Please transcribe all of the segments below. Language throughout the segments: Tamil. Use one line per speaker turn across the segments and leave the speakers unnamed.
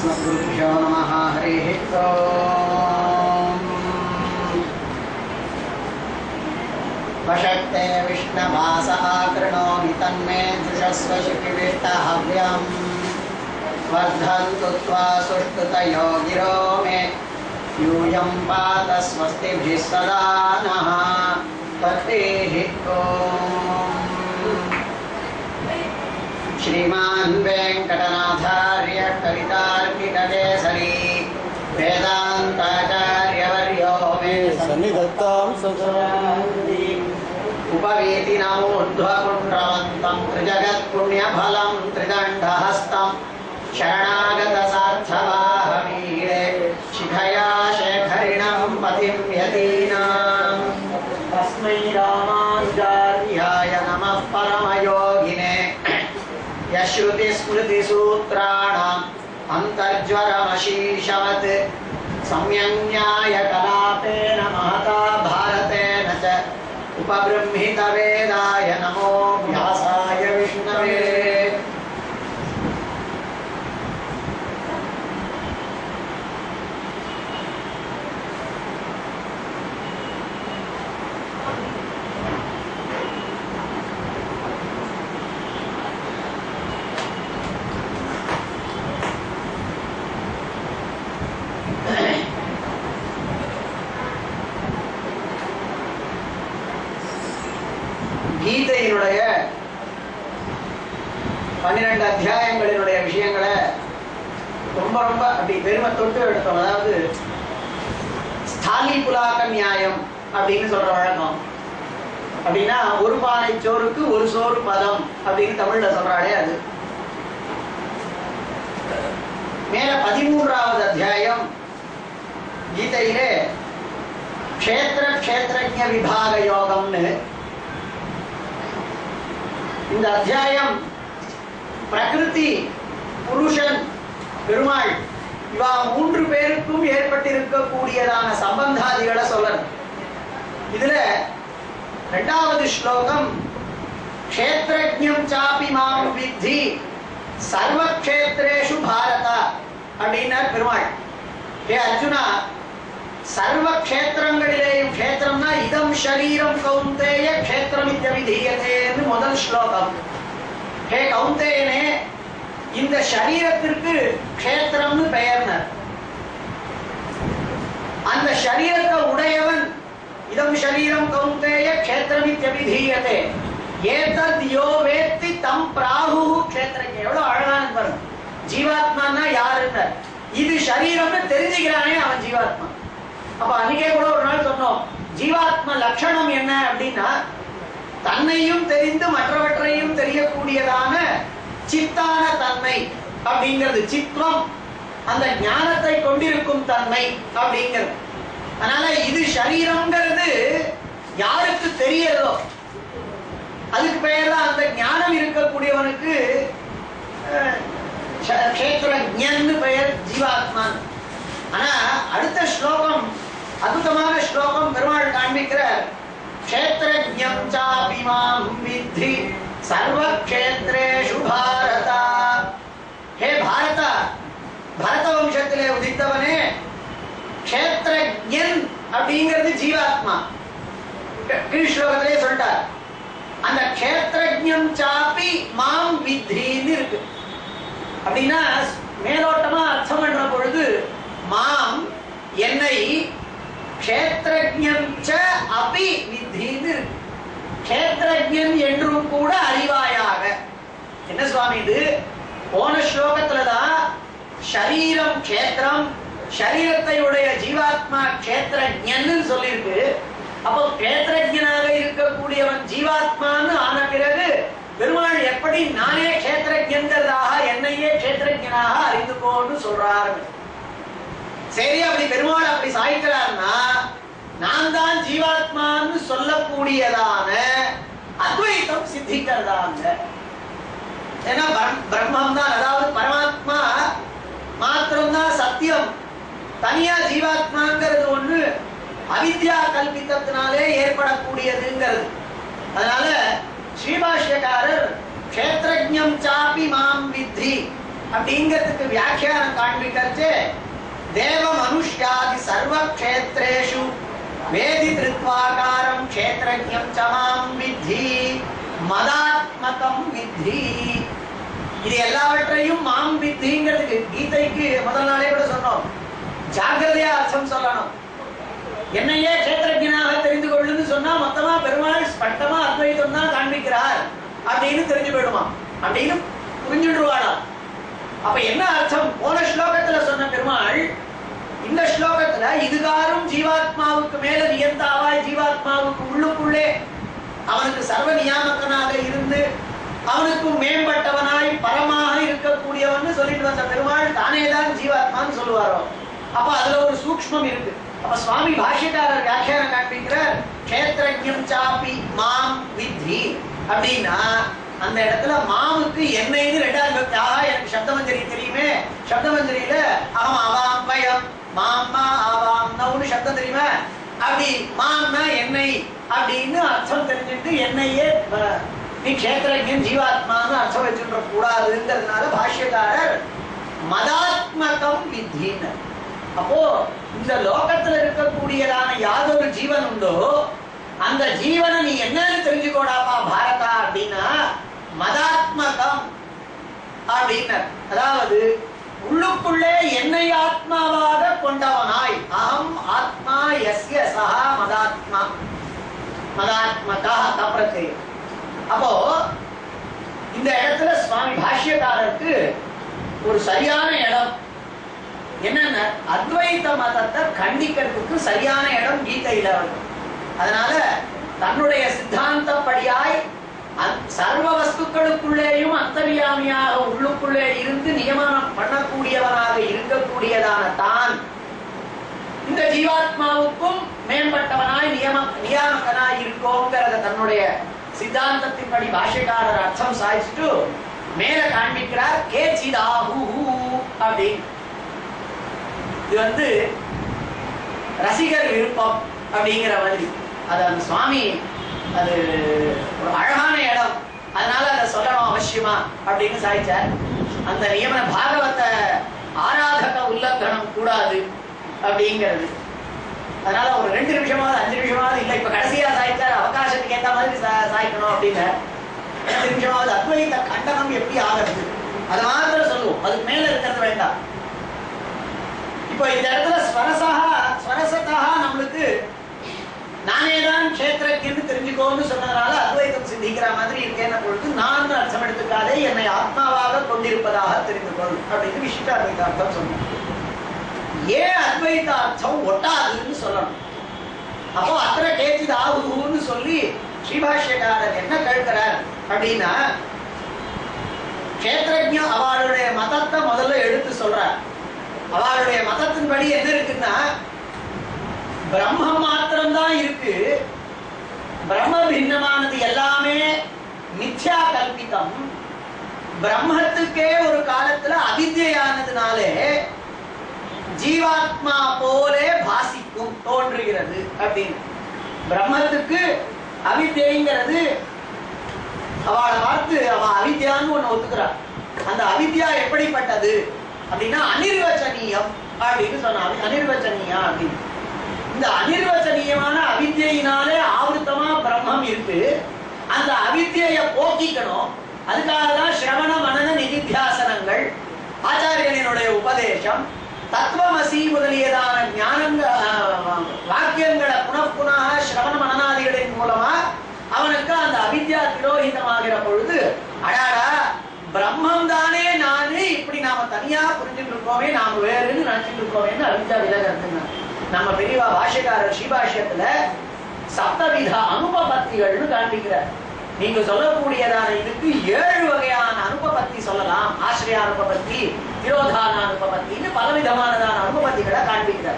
अस्मद्गुरुभ्यो नमः हरिः ॐ वषट्ते विष्णवासः कृणोमि तन्मे दृशस्व शिपिविष्टहव्यम् वर्धन्तु त्वा सुष्ठुतयो गिरो मे यूयं पात स्वस्तिभिः सदा नः पतेः ॐ श्रीमान् वेङ्कटनाथार्य कवितार्किककेसरी वेदान्ताचार्यवर्यो मे
सन्निधत्तां सदा
उपवीतिनमूर्ध्वपुण्ड्रवन्तं त्रिजगत्पुण्यफलं त्रिदण्डहस्तं शरणागतसार्थवाहमीरे शिखया शेखरिणं पतिं यतीनाम् तस्मै रामानुजार्याय नमः परमयोगिने यश्रुतिस्मृतिसूत्राणाम् अन्तर्ज्वरमशीषवत् सम्यङ्न्यायकलापेन महता भारतेन च उपबृंहितवेदाय नमो व्यासाय विष्णवे கீதையினுடைய பன்னிரண்டு அத்தியாயங்களினுடைய விஷயங்களை ரொம்ப ரொம்ப அப்படி பெருமை தொட்டு எடுத்தோம் அதாவது ஸ்தாலி புலாக்க நியாயம் அப்படின்னு சொல்ற வழக்கம் அப்படின்னா ஒரு பானை சோறுக்கு ஒரு சோறு பதம் அப்படின்னு தமிழ்ல சொல்றாளே அது மேல பதிமூன்றாவது அத்தியாயம் கீதையிலே க்ஷேத்திர க்ஷேத்திரஜ விபாக யோகம்னு இந்த அத்தியாயம் பிரகிருதி புருஷன் பெருமாள் இவா மூன்று பேருக்கும் ஏற்பட்டிருக்கக்கூடியதான சம்பந்தாதிகளை சொல்லணும் இதுல இரண்டாவது ஸ்லோகம் க்ஷேத்ரஜம் சாபி மாம் வித்தி சர்வ க்ஷேத்ரேஷு பாரதா அப்படின்னார் பெருமாள் ஹே அர்ஜுனா சர்வ க்ஷேத்திரங்களிலேயும் க்ஷேத்திரம்னா இதம் ஷரீரம் கௌந்தேய க்ஷேத்திரம் விதீயதேன்னு முதல் ஸ்லோகம் ஹே கௌந்தேயனே இந்த சரீரத்திற்கு க்ஷேத்திரம்னு பெயர்னர் அந்த சரீரத்தை உடையவன் இதம் ஷரீரம் கௌந்தேய க்ஷேத்திரம் விதீயதே ஏதத் யோ வேத்தி தம் பிராகு க்ஷேத்திரங்க எவ்வளவு அழகான பாருங்க ஜீவாத்மான்னா யாருன்னு இது சரீரம்னு தெரிஞ்சுக்கிறானே அவன் ஜீவாத்மா அப்ப அன்னைக்கே கூட ஒரு நாள் சொன்னோம் ஜீவாத்ம லட்சணம் என்ன அப்படின்னா தன்னையும் தெரிந்து மற்றவற்றையும் தெரியக்கூடியதான சித்தான தன்மை அப்படிங்கிறது சித்வம் அந்த ஞானத்தை கொண்டிருக்கும் தன்மை அப்படிங்கிறது அதனால இது சரீரம்ங்கிறது யாருக்கு தெரியறதோ அதுக்கு பெயர் தான் அந்த ஞானம் இருக்கக்கூடியவனுக்கு அஹ், க்ஷ- க்ஷேத்திரஜன்னு பெயர் ஜீவாத்மான் ஆனா அடுத்த ஸ்லோகம் அற்புதமான ஸ்லோகம் பெருமாள் காண்பிக்கிறார் க்ஷேத்ரஜம் சாபி மாம் வித்தி சர்வ க்ஷேத்ரேஷு பாரதா ஹே பாரதா பரத வம்சத்திலே உதித்தவனே க்ஷேத்ரஜன் அப்படிங்கிறது ஜீவாத்மா க- கீழ் ஸ்லோகத்திலே சொல்லிட்டார் அந்த க்ஷேத்ரஜம் சாபி மாம் வித்தின்னு இருக்கு அப்படின்னா மேலோட்டமா அர்த்தம் பண்ற பொழுது மாம் என்னை க்ஷேத்ரஜம் ச அபி வித்தின்னு இருக்கு. க்ஷேத்ரஜன் என்றும் கூட அறிவாயாக என்ன சுவாமி இது போன ஸ்லோகத்துல தான் ஷரீரம் க்ஷேத்திரம் ஷரீரத்தை உடைய ஜீவாத்மா க்ஷேத்ரஜன்னு சொல்லியிருக்கு அப்போ க்ஷேத்ரஜனாக இருக்கக்கூடியவன் ஜீவாத்மான்னு ஆன பிறகு பெருமாள் எப்படி நானே க்ஷேத்ரஜங்கிறதாக என்னையே க்ஷேத்ரஜனாக அறிந்துக்கோன்னு சொல்றாரு சரி அப்படி பெருமாள் அப்படி சாய்க்கிறார்னா நான் தான் ஜீவாத்மான்னு சொல்லக்கூடியதான அத்வைத்தம் சித்திக்கிறதாங்க ஏன்னா பிரம்- பிரம்மம் தான் அதாவது பரமாத்மா மாத்திரம்தான் சத்தியம் தனியா ஜீவாத்மாங்கிறது ஒண்ணு அவித்யா கல்பித்தத்தினாலே ஏற்படக்கூடியதுங்கிறது அதனால ஸ்ரீபாஷ்யக்காரர் க்ஷேத்ரஜம் சாபி மாம் வித்தி அப்படிங்கிறதுக்கு வியாக்கியானம் காண்பிக்கச்சு தேவ மனுஷ்யாதி சர்வ க்ஷேத்ரேஷு வேதி திருத்வாகாரம் க்ஷேத்ரஜம் சமாம் வித்தி மதாத்மகம் வித்தி இது எல்லாவற்றையும் மாம் வித்திங்கிறதுக்கு கீதைக்கு முதல் நாளே கூட சொன்னோம் ஜாக்கிரதையா அர்த்தம் சொல்லணும் என்னையே கஷேத்திரஜனாக தெரிந்து கொள்ளுன்னு சொன்னா மொத்தமா பெருமாள் ஸ்பஷ்டமா அத்வைதம் தான் காண்பிக்கிறார் அப்படின்னு தெரிஞ்சு போயிடுமா அப்படின்னு புரிஞ்சுடுவாளா அப்ப என்ன அர்த்தம் போன ஸ்லோகத்துல சொன்ன பெருமாள் இந்த ஸ்லோகத்துல இதுகாரும் ஜீவாத்மாவுக்கு மேல நியந்தாவாய் ஜீவாத்மாவுக்கு உள்ளுக்குள்ளே அவனுக்கு சர்வ நியாமக்கனாக இருந்து அவனுக்கு மேம்பட்டவனாய் பரமாக இருக்கக்கூடியவன் சொல்லிட்டு வந்த பெருமாள் தானே தான் ஜீவாத்மான்னு சொல்லுவாரோ அப்ப அதுல ஒரு சூக்ஷ்மம் இருக்கு அப்ப சுவாமி பாஷ்யக்காரர் வியாக்கியானம் காண்பிக்கிறார் கஷேத்திரஜம் சாப்பி மாம் வித்தி அப்படின்னா அந்த இடத்துல மாமுக்கு என்னைன்னு ரெண்டாவது பக்தி ஆஹா எனக்கு சப்தமஞ்சரி தெரியுமே சப்தமஞ்சரியில அகம் அவாம் பயம் மாமா ஆவாம் ஒண்ணு சப்தம் தெரியுமா அப்படி மாம்னா என்னை அப்படின்னு அர்த்தம் தெரிஞ்சுட்டு என்னையே அஹ், நீ கஷேத்திரஜன் ஜீவாத்மான்னு அர்த்தம் வச்சுட்டு கூடாதுங்கிறதுனால பாஷ்யக்காரர் மதாத்மகம் வித்தின்னு அப்போ இந்த லோகத்துல இருக்கக்கூடியதான யாதொரு ஜீவன் உண்டோ அந்த ஜீவனை நீ என்னன்னு தெரிஞ்சுக்கோடாப்பா பாரதா அப்படின்னா மதாத்மகம் அப்படின்னர் அதாவது உள்ளுக்குள்ளே என்னை ஆத்மாவாக கொண்டவனாய் அகம் ஆத்மா எஸ்ய சஹா மதாத்மா மதாத்மகா தப்பிரத்தையும் அப்போ இந்த இடத்துல சுவாமி பாஷ்யக்காரருக்கு ஒரு சரியான இடம் என்னன்னா அத்வைத மதத்தை கண்டிக்கிறதுக்கு சரியான இடம் கீதையில இருக்கு அதனால தன்னுடைய சித்தாந்தப்படியாய் அந்- சர்வ வஸ்துக்களுக்குள்ளேயும் அந்தரியாமியாக உள்ளுக்குள்ளே இருந்து நியமனம் பண்ணக்கூடியவனாக இருக்கக்கூடியதான தான் இந்த ஜீவாத்மாவுக்கும் மேம்பட்டவனாய் நியம நியாமகனாய் இருக்கோங்கிறத தன்னுடைய சித்தாந்தத்தின்படி பாஷ்யக்காரர் அர்த்தம் சாய்ச்சிட்டு மேல காண்பிக்கிறார் கேச்சிதாஹு அப்படின்னு இது வந்து ரசிகர் விருப்பம் அப்படிங்கிற மாதிரி அது அந்த சுவாமி அது ஒரு அழகான இடம் அதனால அதை சொல்லணும் அவசியமா அப்படின்னு சாய்ச்சார் அந்த நியமன பாகவத ஆராதக உல்லங்கனம் கூடாது அப்படிங்கிறது அதனால ஒரு ரெண்டு நிமிஷமாவது அஞ்சு நிமிஷமாவது இல்லை இப்ப கடைசியா சாய்ச்சார் அவகாசத்துக்கு ஏத்த மாதிரி சா- சாய்க்கணும் அப்படின்னு ரெண்டு நிமிஷமாவது அத்வைத கண்டனம் எப்படி ஆகிறது அது மாத்திரம் சொல்லுவோம் அதுக்கு மேல இருக்கிறது வேண்டாம் இப்போ இந்த இடத்துல ஸ்வரசா ஸ்வரசதா நம்மளுக்கு நானே தான் கஷேத்திரஜன்னு தெரிஞ்சுக்கோன்னு சொன்னதுனால அத்வைதம் சிந்திக்கிற மாதிரி இருக்கேன்னு பொழுது நான் அர்த்தம் எடுத்துக்காதே என்னை ஆத்மாவாக கொண்டிருப்பதாக தெரிந்து கொள் அப்படின்னு விசிஷ்ட அத்வைத அர்த்தம் சொன்னோம் ஏன் அத்வைத அர்த்தம் ஒட்டாதுன்னு சொல்லணும் அப்போ அத்தனை கேச்சிது ஆகுன்னு சொல்லி ஸ்ரீபாஷ்யக்காரர் என்ன கேட்கிறார் அப்படின்னா கஷேத்திரஜம் அவளுடைய மதத்தை முதல்ல எடுத்து சொல்றார் அவளுடைய மதத்தின்படி என்ன இருக்குன்னா பிரம்மம் மாத்திரம்தான் இருக்கு பிரம்ம பின்னமானது எல்லாமே மித்யா கல்பிதம் பிரம்மத்துக்கே ஒரு காலத்துல அவித்யானதுனாலே ஜீவாத்மா போலே பாசிக்கும் தோன்றுகிறது அப்படின்னு பிரம்மத்துக்கு அவித்யங்கிறது அவளை பார்த்து அவ அவித்யான்னு ஒண்ணு ஒத்துக்கிறான் அந்த அவித்யா எப்படிப்பட்டது அப்படின்னா அனிர்வச்சனீயம் அப்படின்னு சொன்னாங்க அனிர்வச்சனீயா அப்படின்னு இந்த அனிர்வச்சனீயமான அவித்யினாலே ஆவருத்தமா பிரம்மம் இருக்கு அந்த அவித்யை போக்கிக்கணும் அதுக்காக தான் சிரவண மனன நிதித்தியாசனங்கள் ஆச்சாரியனுடைய உபதேசம் தத்துவமசி முதலியதான ஞானங்க ஆஹ், வாக்கியங்களை புனப்புனாக சிரவண மனநாதிகளின் மூலமா அவனுக்கு அந்த அவித்யா திரோகிதமாகிற பொழுது அடாடா பிரம்மம் தானே நானு இப்படி நாம தனியா புரிஞ்சுட்டு இருக்கோமே நாம வேறுன்னு நினைச்சிட்டு இருக்கோமேன்னு அவித்யா விலகிறதுங்க நம்ம பெரியவா பாஷ்யக்காரர் ஸ்ரீபாஷ்யத்துல சப்தவித அனுபபத்திகள்னு காண்பிக்கிறார் நீங்க சொல்லக்கூடியதான இதுக்கு ஏழு வகையான அனுபபத்தி சொல்லலாம் ஆசிரிய அனுபபத்தி விரோதான அனுபபத்தின்னு பலவிதமானதான அனுபபத்திகளை காண்பிக்கிறார்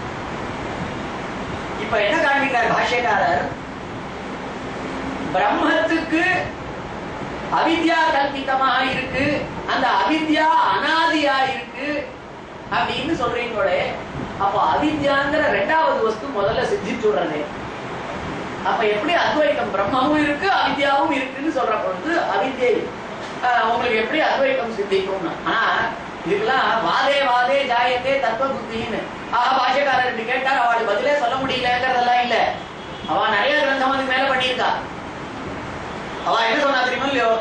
இப்ப என்ன காண்பிக்கிறார் பாஷ்யக்காரர் பிரம்மத்துக்கு அவித்யா கல்பிதமாக இருக்கு அந்த அவித்யா அனாதியா இருக்கு அப்படின்னு சொல்றீங்களே அப்போ அவித்யாங்கிற ரெண்டாவது வஸ்து முதல்ல சித்திச்சுடுறதே அப்ப எப்படி அத்வைதம் பிரம்மமும் இருக்கு அவித்யாவும் இருக்குன்னு சொல்ற பொழுது அவித்யை ஆஹ், உங்களுக்கு எப்படி அத்வைத்தம் சித்திக்கும்னு ஆனா இதுக்கெல்லாம் வாதே வாதே ஜாயத்தே தத்துவ புத்தின்னு ஆஹா பாஷக்காரர் இப்படி கேட்டார் அவளுக்கு பதிலே சொல்ல முடியலங்கிறதெல்லாம் இல்ல அவ நிறைய கிரந்தம் அதுக்கு மேல பண்ணியிருக்கா அவ என்ன சொன்னா தெரியுமா இல்லையோ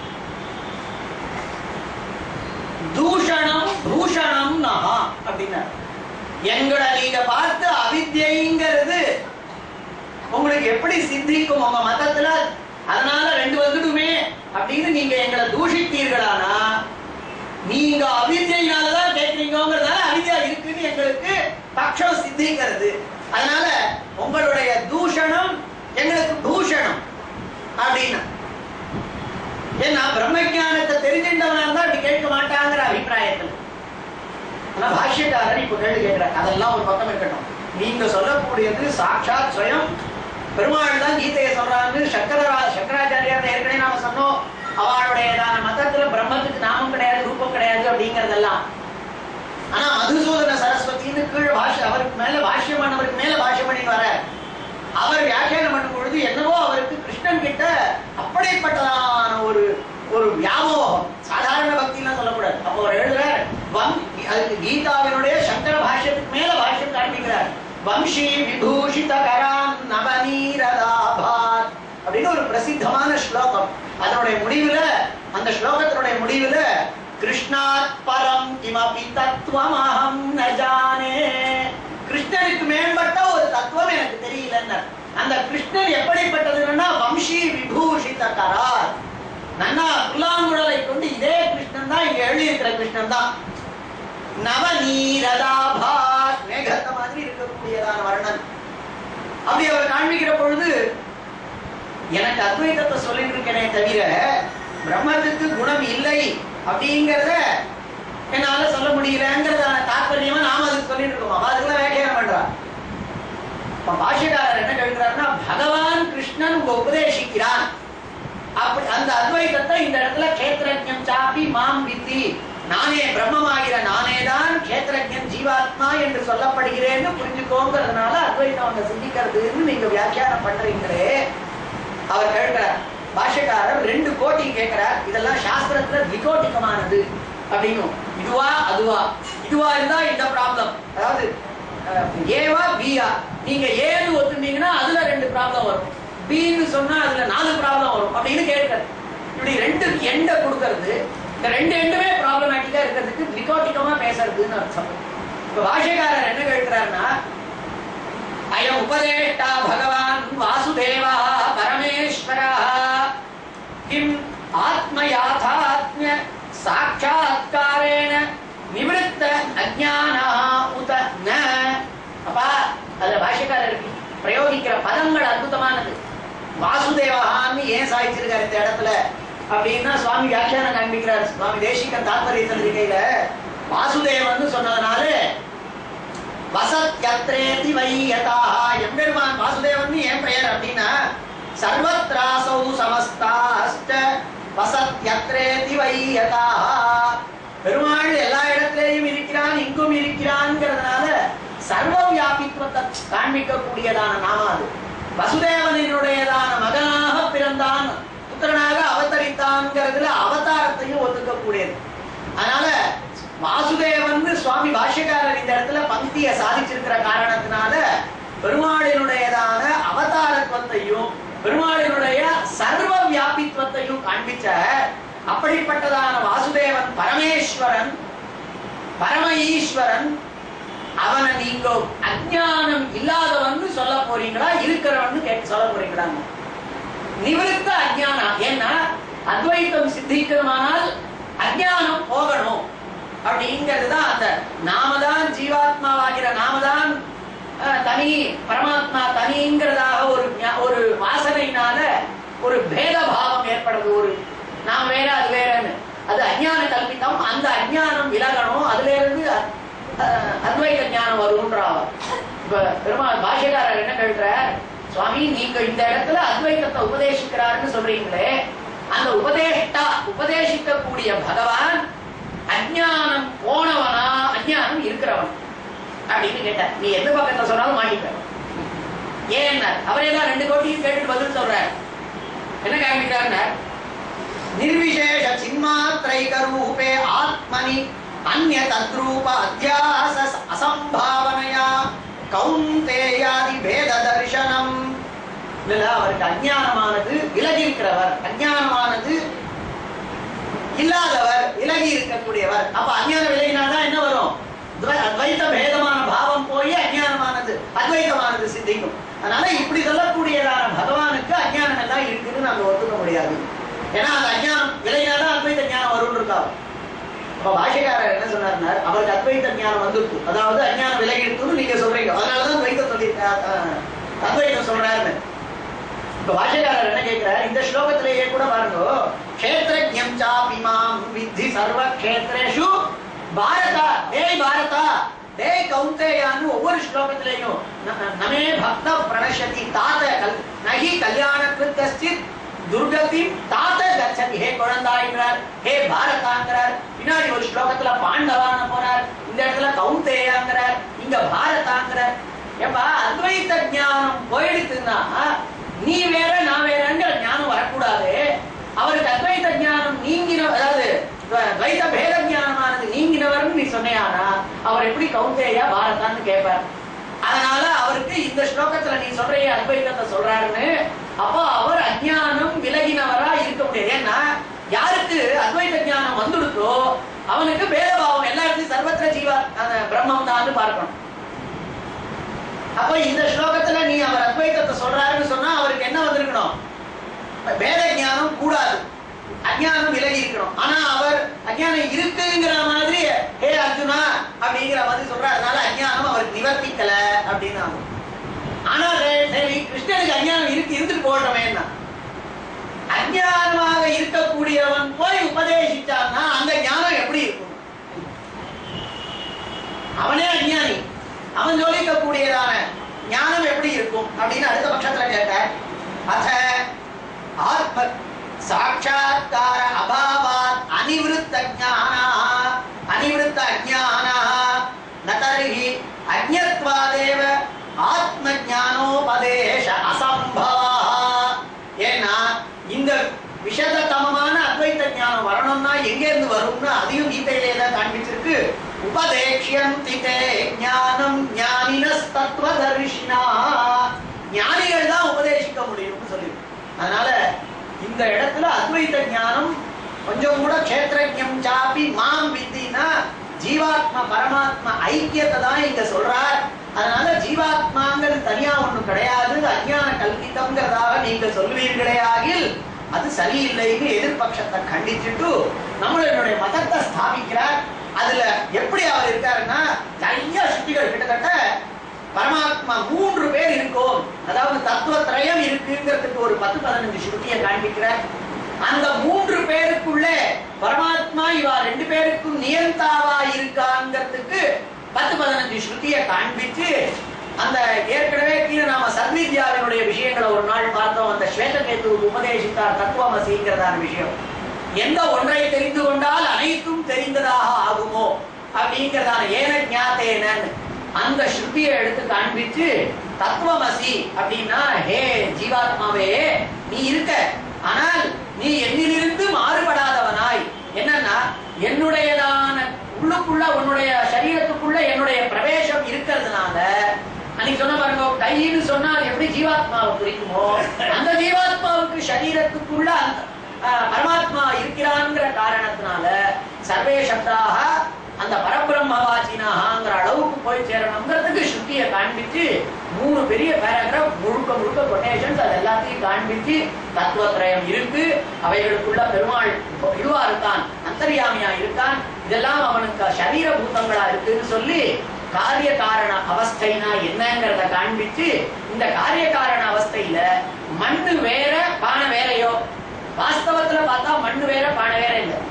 தூஷணம் பூஷணம் நகா அப்படின்னா எங்களை நீங்க பார்த்து அவித்யைங்கிறது உங்களுக்கு எப்படி சித்திக்கும் உங்க மதத்துல அதனால ரெண்டு வந்துடுமே அப்படின்னு நீங்க எங்களை தூஷித்தீர்களானா நீங்க அவித்யினாலதான் கேட்கிறீங்கிறதால அவித்யா இருக்குன்னு எங்களுக்கு பக்ஷம் சித்திக்கிறது அதனால உங்களுடைய தூஷணம் எங்களுக்கு பூஷணம் அப்படின்னா ஏன்னா பிரம்ம ஞானத்தை தெரிஞ்சின்றவனா இருந்தா அப்படி கேட்க மாட்டாங்கிற அபிப்பிராயத்தில் ஆனா பாஷ்யக்காரர் இப்ப கேள்வி கேட்கிறார் அதெல்லாம் ஒரு பக்கம் இருக்கட்டும் நீங்க சொல்லக்கூடியது சாட்சாத் ஸ்வயம் பெருமாள் தான் கீதையை சொல்றாங்க சக்கரரா சங்கராச்சாரியார் ஏற்கனவே நாம சொன்னோம் அவளுடையதான மதத்துல பிரம்மத்துக்கு நாமம் கிடையாது ரூபம் கிடையாது அப்படிங்கறதெல்லாம் ஆனா மதுசூதன சரஸ்வதினு கீழ் பாஷ்ய அவருக்கு மேல பாஷ்யம் பண்ணவருக்கு மேல பாஷ்யம் பண்ணிட்டு வர அவர் வியாக்கியானம் பண்ணும் பொழுது என்னவோ அவருக்கு கிருஷ்ணன் கிட்ட அப்படிப்பட்டதான ஒரு ஒரு வியாமோகம் சாதாரண பக்திலாம் சொல்லக்கூடாது அப்போ அவர் எழுதுறார் வம் அதுக்கு கீதாவினுடைய சங்கர பாஷ்யத்துக்கு மேல பாஷ்யம் காண்பிக்கிறார் வம்சி விபூஷித கரான் நவநீரதாபாத் அப்படின்னு ஒரு பிரசித்தமான ஸ்லோகம் அதனுடைய முடிவுல அந்த ஸ்லோகத்தினுடைய முடிவுல கிருஷ்ணாத் பரம் கிமபி தத்துவம் அகம் ந ஜானே கிருஷ்ணனுக்கு மேம்பட்ட ஒரு தத்துவம் எனக்கு தெரியலன்னு அந்த கிருஷ்ணன் எப்படிப்பட்டதுன்னா வம்சி விபூஷித கரார் நன்னா புல்லாங்குழலை கொண்டு இதே கிருஷ்ணன் தான் இங்க எழுதியிருக்கிற கிருஷ்ணன் தான் நவநீரதாபாத் மேகத்த மாதிரி இருக்கக்கூடியதான வர்ணன் அப்படி அவர் காண்பிக்கிற பொழுது எனக்கு அத்வைதத்தை சொல்லிட்டு இருக்கேனே தவிர பிரம்மத்துக்கு குணம் இல்லை அப்படிங்கறத என்னால சொல்ல முடியலங்கிறதான தாற்பயமா நாம அதுக்கு சொல்லிட்டு இருக்கோம் அவ அதுக்கெல்லாம் வியாக்கியானம் பண்றா இப்ப பாஷ்யக்காரர் என்ன கேட்கிறாருன்னா பகவான் கிருஷ்ணன் உங்க உபதேசிக்கிறான் அப்படி அந்த அத்வைதத்தை இந்த இடத்துல கேத்திரஜம் சாப்பி மாம் வித்தி நானே பிரம்மமாகிற நானே தான் கேத்திரஜன் ஜீவாத்மா என்று சொல்லப்படுகிறேன்னு புரிஞ்சுக்கோங்கிறதுனால அத்வைதம் அவங்க சிந்திக்கிறதுன்னு நீங்க வியாக்கியானம் பண்றீங்களே அவர் கேட்கிறார் பாஷ்யக்காரர் ரெண்டு கோட்டி கேட்கிறார் இதெல்லாம் சாஸ்திரத்துல திகோட்டிகமானது அப்படின்னும் இதுவா அதுவா இதுவா இருந்தா இந்த ப்ராப்ளம் அதாவது அஹ், ஏவா பியா நீங்க ஏன்னு ஒத்துனீங்கன்னா அதுல ரெண்டு ப்ராப்ளம் வரும் பின்னு சொன்னா அதுல நாலு ப்ராப்ளம் வரும் அப்படின்னு கேட்கிறார் இப்படி ரெண்டு எண்டை கொடுக்கறது இந்த ரெண்டு எண்டுமே ப்ராப்ளமேட்டிக்கா இருக்கிறதுக்கு திகோட்டிகமா பேசுறதுன்னு அர்த்தம் இப்ப பாஷ்யக்காரர் என்ன கேட்கிறாருன்னா அயம் உபதேஷ்டா பகவான் வாசுதேவா பரமேஸ்வரா கிம் ஆத்மயாதாத்மிய சாட்சாத்காரேன நிவிருத்த அஜ்ஞானா உத ந அப்பா அதுல பாஷ்யக்காரருக்கு பிரயோகிக்கிற பதங்கள் அற்புதமானது வாசுதேவகான்னு ஏன் சாதிச்சிருக்காரு இந்த இடத்துல அப்படின்னா சுவாமி வியாக்கியானம் காண்பிக்கிறார் சுவாமி தேசிக தாத்பரிய சந்திரிகையில வாசுதேவன் சொன்னதுனால வசத்யத்ரேதி வையதா எம்பெருமான் வாசுதேவன் என் பெயர் அப்படின்னா சர்வத்ராசௌ சமஸ்தாஸ்ட வசத்யத்ரேதி வையதா பெருமாள் எல்லா இடத்திலேயும் இருக்கிறான் இங்கும் இருக்கிறான்ங்கிறதுனால சர்வ வியாபித்துவத்தை காண்பிக்கக்கூடியதான நாம அது வசுதேவனினுடையதான மகனாக பிறந்தான் புத்திரனாக அவதரித்தான்ங்கிறதுல அவதாரத்தையும் ஒத்துக்கக்கூடியது அதனால வாசுதேவன் சுவாமி பாஷ்யக்காரர் இந்த இடத்துல பங்கிய சாதிச்சிருக்கிற காரணத்தினால பெருமாளினுடையதான அவதாரத்துவத்தையும் பெருமாளினுடைய சர்வ வியாபித்துவத்தையும் காண்பிச்ச அப்படிப்பட்டதான வாசுதேவன் பரமேஸ்வரன் பரம ஈஸ்வரன் அவனை நீங்க அஜ்ஞானம் இல்லாதவன்னு சொல்ல போறீங்களா இருக்கிறவன்னு கேட்டு சொல்ல போறீங்களா நிவிருத்த அஜ்ஞானம் ஏன்னா அத்வைத்தம் சித்திக்கணுமானால் அஜ்ஞானம் போகணும் அப்படிங்கிறது தான் அந்த நாமதான் ஜீவாத்மாவாகிற நாமதான் அஹ், தனி பரமாத்மா தனிங்கிறதாக ஒரு ஞா- ஒரு வாசனையினால ஒரு பேத பாவம் ஏற்படுது ஒரு நாம் வேற அது வேறன்னு அது அஞ்ஞான கல்பித்தம் அந்த அஞ்ஞானம் விலகணும் அதுல இருந்து அஹ், அத்வைத ஞானம் வரும்ன்றாவ இப்ப பெருமாள் பாஷ்யக்காரர் என்ன கேட்கிறார் சுவாமி நீங்க இந்த இடத்துல அத்வைதத்தை உபதேசிக்கிறாருன்னு சொல்றீங்களே அந்த உபதேஷ்டா உபதேசிக்கக்கூடிய பகவான் அஞ்ஞானம் போனவனா அஞ்ஞானம் இருக்கிறவன் அப்படின்னு கேட்டார் நீ எந்த பக்கத்தை சொன்னாலும் மாட்டிக்க ஏன் அவரே தான் ரெண்டு கோட்டியும் கேட்டுட்டு பதில் சொல்றார் என்ன காமிக்கிறாருன்னா निर्विशेष चिन्मात्रैक रूपे आत्मनि अन्य तद्रूप अध्यास असंभावनया கௌந்தேயாதி பேத தரிசனம் இல்ல அவருக்கு அஞ்ஞானமானது விலகி இருக்கிறவர் அஞ்ஞானமானது இல்லாதவர் விலகி இருக்கக்கூடியவர் அப்ப அஞ்ஞானம் விலகினாதான் என்ன வரும் துவை- அத்வைத பேதமான பாவம் போய் அஞ்ஞானமானது அத்வைதமானது சித்திக்கும் அதனால இப்படி சொல்லக்கூடியதான பகவானுக்கு அஞ்ஞானம் எல்லாம் இருக்குன்னு நாங்க ஒத்துக்க முடியாது ஏன்னா அந்த அஞ்ஞானம் விலகினாதான் அத்வைத ஞானம் வரும்னு இருக்காரு அப்ப பாஷைக்காரர் என்ன சொன்னார்னா அவருக்கு அத்வைத ஞானம் வந்துருக்கு அதாவது அஞ்ஞானம் விலகிடுத்துன்னு நீங்க சொல்றீங்க அதனாலதான் துவைத்தம் சொல்லி அஹ், அஹ், அத்வைதம் சொல்றாருன்னு இப்ப பாஷைக்காரர் என்ன கேட்கிறார் இந்த ஸ்லோகத்திலேயே கூட பாருங்க கஷேத்திரஜம் சாபிமாம் வித்தி சர்வ கஷேத்ரேஷு பாரதா டேய் பாரதா டேய் கௌந்தேயான்னு ஒவ்வொரு ஸ்லோகத்திலேயும் ந- ந- நமே பக்த பிரணஷதி தாத்த கல் நகி கல்யாண கிருத்தஸ்தித் துர்கதி தாத்த கச்சதி ஹே குழந்தாய்ங்கிறார் ஹே பாரதாங்கிறார் பின்னாடி ஒரு ஸ்லோகத்துல பாண்டவான போறார் இந்த இடத்துல கௌந்தேயாங்கிறார் இங்க பாரதாங்கிறார் ஏப்பா அத்வைத ஞானம் போயிடுச்சுன்னா நீ வேற நான் வேறங்கிற ஞானம் வரக்கூடாது அவருக்கு அத்வைத ஞானம் நீங்கின அதாவது துவ- துவைத பேத ஞானமானது நீங்கினவர்னு நீ சொன்னியானா அவர் எப்படி கௌந்தேயா பாரதான்னு கேட்பார் அதனால அவருக்கு இந்த ஸ்லோகத்துல நீ சொல்றிய அத்வைதத்தை சொல்றாருன்னு அப்போ அவர் அஞ்ஞானம் விலகினவரா இருக்க முடியாது ஏன்னா யாருக்கு அத்வைத ஞானம் வந்துடுதோ அவனுக்கு பேதபாவம் எல்லா இடத்துலயும் சர்வத்திர ஜீவா அந்த பிரம்மம் தான் பார்க்கணும் அப்ப இந்த ஸ்லோகத்துல நீ அவர் அத்வைதத்தை சொல்றாருன்னு சொன்னா அவருக்கு என்ன வந்திருக்கணும் வேத ஞானம் கூடாது அஞ்ஞானம் விலகி இருக்கணும் ஆனா அவர் அஞ்ஞானம் இருக்குங்கிற மாதிரி ஹே அர்ஜுனா அப்படிங்கிற மாதிரி சொல்றாரு அதனால அஞ்ஞானம் அவருக்கு நிவர்த்திக்கல அப்படின்னு ஆகும். ஆனா சரி, சரி கிருஷ்ணனுக்கு அஞ்ஞானம் இருக்கு இருந்துட்டு போட்டோமேன்னா அஞ்ஞானமாக இருக்கக்கூடியவன் போய் உபதேசிச்சான்னா அந்த ஞானம் எப்படி இருக்கும் அவனே அஞ்ஞானி அவன் ஜோலிக்கக்கூடியதான ஞானம் எப்படி இருக்கும் அப்படின்னு அடுத்த பட்சத்துல கேட்டார் அத ஆத்ம சாட்சாத்கார அபாவாத் அனிவிருத்த ஞானா அனிவிருத்த அஜானா நதர்ஹி அஜ்ஞத்வாதேவ ஆத்ம ஞானோபதேச அசம்பவா ஏன்னா இந்த விஷதத்தமமான அத்வைத ஞானம் வரணும்னா எங்க இருந்து வரும்னு அதையும் கீதையிலே தான் காண்பிச்சிருக்கு உபதேக்ஷந்தி தே ஞானம் ஞானினஸ் தத்துவதர்ஷினா ஞானிகள் தான் உபதேசிக்க முடியும்னு சொல்லி அதனால இந்த இடத்துல அத்வைத ஞானம் கொஞ்சம் கூட க்ஷேத்ரஜம் சாப்பி மாம் வித்தினா ஜீவாத்மா பரமாத்மா ஐக்கியத்தை தான் இங்க சொல்றார் அதனால ஜீவாத்மாங்கிறது தனியா ஒண்ணு கிடையாது அஞ்ஞான கல்பித்தம்ங்கிறதாக நீங்க சொல்வீர்களே ஆகில் அது சரியில்லைன்னு எதிர்பட்சத்தை கண்டிச்சுட்டு நம்மளுடைய மதத்தை ஸ்தாபிக்கிறார் அதுல எப்படி அவர் இருக்காருன்னா நிறைய சுத்திகள் கிட்டத்தட்ட பரமாத்மா மூன்று பேர் இருக்கும் அதாவது தத்துவத்திரயம் இருக்குங்கிறதுக்கு ஒரு பத்து பதினஞ்சு ஸ்ருதியை காண்பிக்கிறார் அந்த மூன்று பேருக்குள்ளே பரமாத்மா இவா ரெண்டு பேருக்கும் நியந்தாவா இருக்காங்கிறதுக்கு பத்து பதினஞ்சு ஸ்ருதியை காண்பிச்சு அந்த ஏற்கனவே கீழே நாம சத்வித்யாவினுடைய விஷயங்களை ஒரு நாள் பார்த்தோம் அந்த ஸ்வேதகேது உபதேசித்தார் தத்துவமசிங்கிறதான விஷயம் எந்த ஒன்றை தெரிந்து கொண்டால் அனைத்தும் தெரிந்ததாக ஆகுமோ அப்படிங்கிறதான ஏன ஞாத்தேனன்னு அந்த ஸ்ருதியை எடுத்து காண்பிச்சு தத்துவமசி அப்படின்னா ஹே ஜீவாத்மாவே நீ இருக்க ஆனால் நீ என்னிலிருந்து மாறுபடாதவனாய் என்னன்னா என்னுடையதான உள்ளுக்குள்ள உன்னுடைய சரீரத்துக்குள்ள என்னுடைய பிரவேசம் இருக்கிறதுனால அன்னைக்கு சொன்ன பாருங்க கைன்னு சொன்னா அது எப்படி ஜீவாத்மாவை குறிக்குமோ அந்த ஜீவாத்மாவுக்கு சரீரத்துக்குள்ள அந்த ஆஹ், பரமாத்மா இருக்கிறாங்கிற காரணத்தினால சர்வே சப்தாக அந்த பரபிரம்மவாச்சினாங்கிற அளவுக்கு போய் சேரணுங்கிறதுக்கு ஸ்ருதியை காண்பிச்சு மூணு பெரிய பேராகிராஃப் முழுக்க முழுக்க கொட்டேஷன்ஸ் அது எல்லாத்தையும் காண்பிச்சு தத்துவத்திரயம் இருக்கு அவைகளுக்குள்ள பெருமாள் இதுவா இருக்கான் அந்தர்யாமியா இருக்கான் இதெல்லாம் அவனுக்கு சரீர பூதங்களா இருக்குன்னு சொல்லி காரிய காரண அவஸ்தைனா என்னங்கிறத காண்பிச்சு இந்த காரிய காரண அவஸ்தையில மண்ணு வேற பானை வேறையோ வாஸ்தவத்துல பார்த்தா மண்ணு வேற பானை வேற இல்லை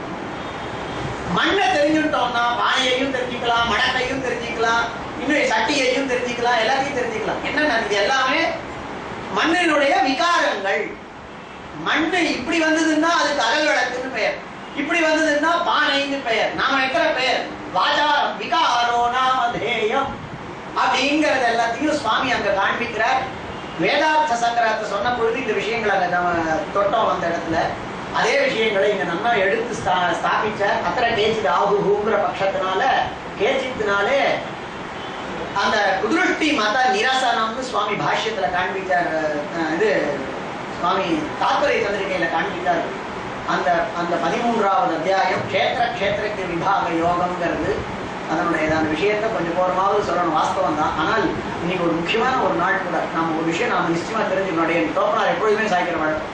மண்ணை தெரிஞ்சுட்டோம்னா பானையையும் தெரிஞ்சுக்கலாம் மடக்கையும் தெரிஞ்சுக்கலாம் இன்னும் சட்டியையும் தெரிஞ்சுக்கலாம் எல்லாத்தையும் தெரிஞ்சுக்கலாம் என்னன்னா இது எல்லாமே மண்ணினுடைய விகாரங்கள் மண்ணு இப்படி வந்ததுன்னா அதுக்கு அகல் விளக்குன்னு பெயர் இப்படி வந்ததுன்னா பானைன்னு பெயர் நாம வைக்கிற பெயர் வாச்சாரம் விகாரோ நாமதேயம் அப்படிங்கறது எல்லாத்தையும் சுவாமி அங்க காண்பிக்கிறார் வேதார்த்த சங்கரத்தை சொன்ன பொழுது இந்த விஷயங்களை அங்க நம்ம தொட்டோம் அந்த இடத்துல அதே விஷயங்களை இங்க நம்ம எடுத்து ஸ்தா- ஸ்தாபிச்ச அத்தனை கேச்சித் ஆகுங்கிற பட்சத்தினால கேச்சித்தினாலே அந்த குதிருஷ்டி மத நிரசனம்னு சுவாமி பாஷ்யத்துல காண்பித்தார் அஹ், இது சுவாமி தாத்பரிய சந்திரிகையில காண்பித்தார் அந்த அந்த பதிமூன்றாவது அத்தியாயம் க்ஷேத்திர க்ஷேத்திரக்கு விபாக யோகம்ங்கிறது அதனுடைய அந்த விஷயத்தை கொஞ்சம் போரமாவது சொல்லணும் வாஸ்தவம் தான் ஆனால் இன்னைக்கு ஒரு முக்கியமான ஒரு நாள் கூட நாம ஒரு விஷயம் நாம நிச்சயமா தெரிஞ்சுக்கணும் தோப்பனார் எப்பொழுதுமே சாய்க்கிற வழக்கம்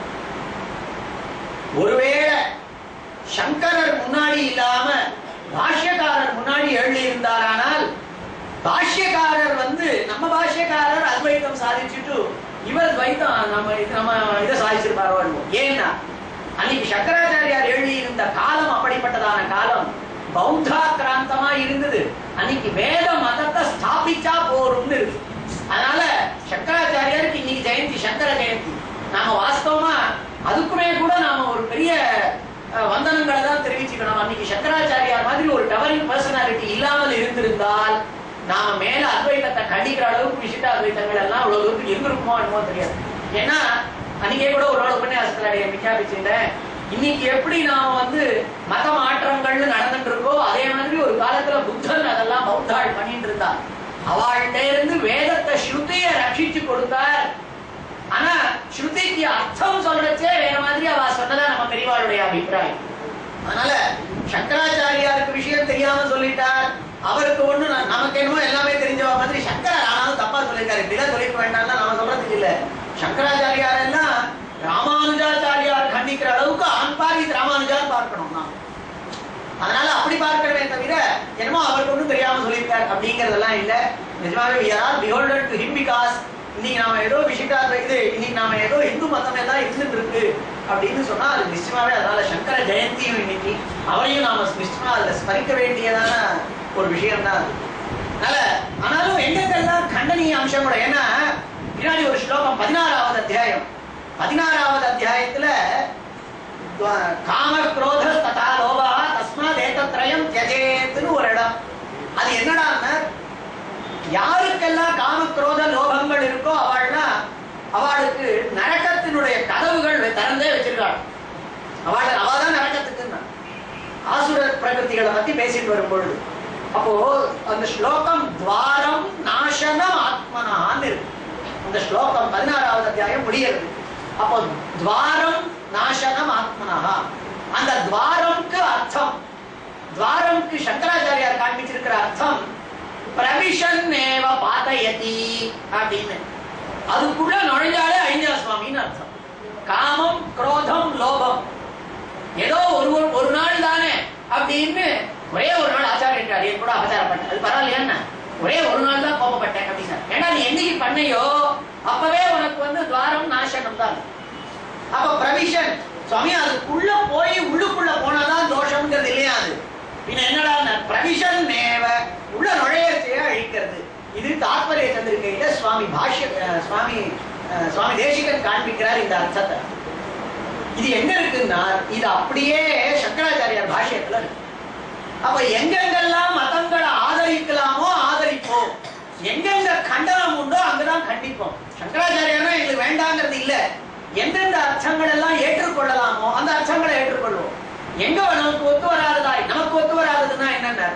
ஒருவேளை சங்கரர் முன்னாடி இல்லாம பாஷ்யக்காரர் முன்னாடி எழுதி இருந்தாரானால் பாஷ்யக்காரர் வந்து நம்ம பாஷ்யக்காரர் அத்வைத்தம் சாதிச்சுட்டு இவர் துவைத்தம் நம்ம இது- நம்ம இதை சாதிச்சிருப்பாரோ என்னமோ. ஏன்னா அன்னைக்கு சங்கராச்சாரியார் எழுதி இருந்த காலம் அப்படிப்பட்டதான காலம் பௌத்தாக்கிராந்தமா இருந்தது அன்னைக்கு வேத மதத்தை ஸ்தாபிச்சா போரும்னு இருக்கு அதனால சங்கராச்சாரியாருக்கு இன்னைக்கு ஜெயந்தி சங்கர ஜெயந்தி நாம வாஸ்தவமா அதுக்குமே கூட நாம ஒரு பெரிய அஹ், வந்தனங்களை தான் தெரிவிச்சுக்கணும் அன்னைக்கு சங்கராச்சாரியார் மாதிரி ஒரு டவரிங் பர்சனாலிட்டி இல்லாமல் இருந்திருந்தால் நாம மேல அத்வைதத்தை கண்டிக்கிற அளவுக்கு விசிட்ட அத்வைத்தங்கள் எல்லாம் அவ்வளவு தூரத்துக்கு இருந்திருக்குமோ என்னமோ தெரியாது ஏன்னா அன்னைக்கே கூட ஒரு நாள் உபன்யாசத்துல அடைய விஞ்ஞாபிச்சிருந்தேன் இன்னைக்கு எப்படி நாம வந்து மத மாற்றங்கள்னு நடந்துட்டு இருக்கோ அதே மாதிரி ஒரு காலத்துல புத்தன் அதெல்லாம் பௌத்தாள் பண்ணிட்டு இருந்தா அவள்கிட்ட இருந்து வேதத்தை ஸ்ருதியை ரட்சிச்சு கொடுத்தார் ஆனா ஸ்ருதிக்கு அர்த்தம் சொல்றச்சே வேற மாதிரி அவ சொன்னதா நம்ம பெரியவாளுடைய அபிப்பிராயம் அதனால சங்கராச்சாரியாருக்கு விஷயம் தெரியாம சொல்லிட்டார் அவருக்கு ஒண்ணு ந- நமக்கு என்னமோ எல்லாமே தெரிஞ்சவ மாதிரி சங்கரர் ஆனாலும் தப்பா சொல்லியிருக்காரு இப்படிதான் சொல்லிருக்க வேண்டாம்னா நம்ம சொல்றதுக்கு இல்ல சங்கராச்சாரியார் எல்லாம் ராமானுஜாச்சாரியார் கண்டிக்கிற அளவுக்கு ஆண்பாரி ராமானுஜான்னு பார்க்கணும் நாம் அதனால அப்படி பார்க்கணுமே தவிர என்னமோ அவருக்கு ஒண்ணும் தெரியாம சொல்லியிருக்கார் அப்படிங்கறதெல்லாம் இல்ல நிஜமாவே we are all beholden to him because இன்னைக்கு நாம ஏதோ விஷிட்டா இது இன்னைக்கு நாம ஏதோ இந்து மதம் எல்லாம் இருந்துட்டு இருக்கு அப்படின்னு சொன்னா அது நிச்சயமாவே அதனால சங்கர ஜெயந்தியும் இன்னைக்கு அவரையும் நாம நிச்சயமா அதுல ஸ்மரிக்க வேண்டியதான ஒரு விஷயம் தான் அதனால ஆனாலும் எங்கெங்கெல்லாம் கண்டனீய அம்சம் கூட ஏன்னா பின்னாடி ஒரு ஸ்லோகம் பதினாறாவது அத்தியாயம் பதினாறாவது அத்தியாயத்துல காம குரோத ததா லோபா தஸ்மாத் ஏதத்ரயம் தியஜேத்னு ஒரு இடம் அது என்னடான்னா யாருக்கெல்லாம் காம குரோத லோபங்கள் இருக்கோ அவள்னா அவளுக்கு நரகத்தினுடைய கதவுகள் திறந்தே வச்சிருக்காள் அவள் அவதான் நரகத்துக்குன்னா ஆசுர பிரகிருதிகளை பத்தி பேசிட்டு வரும் பொழுது அப்போ அந்த ஸ்லோகம் துவாரம் நாசனம் ஆத்மனான்னு இருக்கு அந்த ஸ்லோகம் பதினாறாவது அத்தியாயம் முடிகிறது அப்போ துவாரம் நாசனம் ஆத்மனஹா அந்த துவாரம்க்கு அர்த்தம் துவாரம்க்கு சங்கராச்சாரியார் காண்பிச்சிருக்கிற அர்த்தம் பிரவிஷன் ஏவ பாதயதி அப்படின்னு அதுக்குள்ள நுழைஞ்சாலே அழிஞ்சா சுவாமின்னு அர்த்தம் காமம் குரோதம் லோபம் ஏதோ ஒரு ஒரு- ஒரு நாள் தானே அப்படின்னு ஒரே ஒரு நாள் ஆச்சாரியர் என் கூட ஆச்சாரப்பட்டேன் அது பரவாயில்லையா என்ன? ஒரே ஒரு நாள் தான் கோபப்பட்டேன் அப்படின்னா ஏன்னா நீ என்னைக்கு பண்ணையோ அப்பவே உனக்கு வந்து துவாரம் நாசனம் தான் அப்ப பிரவிஷன் சுவாமி அதுக்குள்ள போய் உள்ளுக்குள்ள போனாதான் தோஷம்ங்கிறது இல்லையா அது பின்ன என்னடா பிரவிஷன் நேவ உள்ள நுழையத்தையே அழிக்கிறது இது தாத்பரிய சந்திரிகையில சுவாமி பாஷ்ய அஹ், சுவாமி அஹ், சுவாமி தேசிகன் காண்பிக்கிறார் இந்த அர்த்தத்தை இது எங்க இருக்குன்னா இது அப்படியே சங்கராச்சாரியார் பாஷ்யத்துல இருக்கு அப்ப எங்கெங்கெல்லாம் மதங்களை ஆதரிக்கலாமோ ஆதரிப்போம் எங்கெங்க கண்டனம் உண்டோ அங்கதான் கண்டிப்போம் சங்கராச்சாரியார்னா எங்களுக்கு வேண்டாங்கிறது இல்ல எந்தெந்த அர்த்தங்கள் எல்லாம் ஏற்றுக்கொள்ளலாமோ அந்த அர்த்தங்களை ஏற்றுக்கொள்வோம் எங்க நமக்கு ஒத்து வராததாய் நமக்கு ஒத்து வராததுன்னா என்னென்ன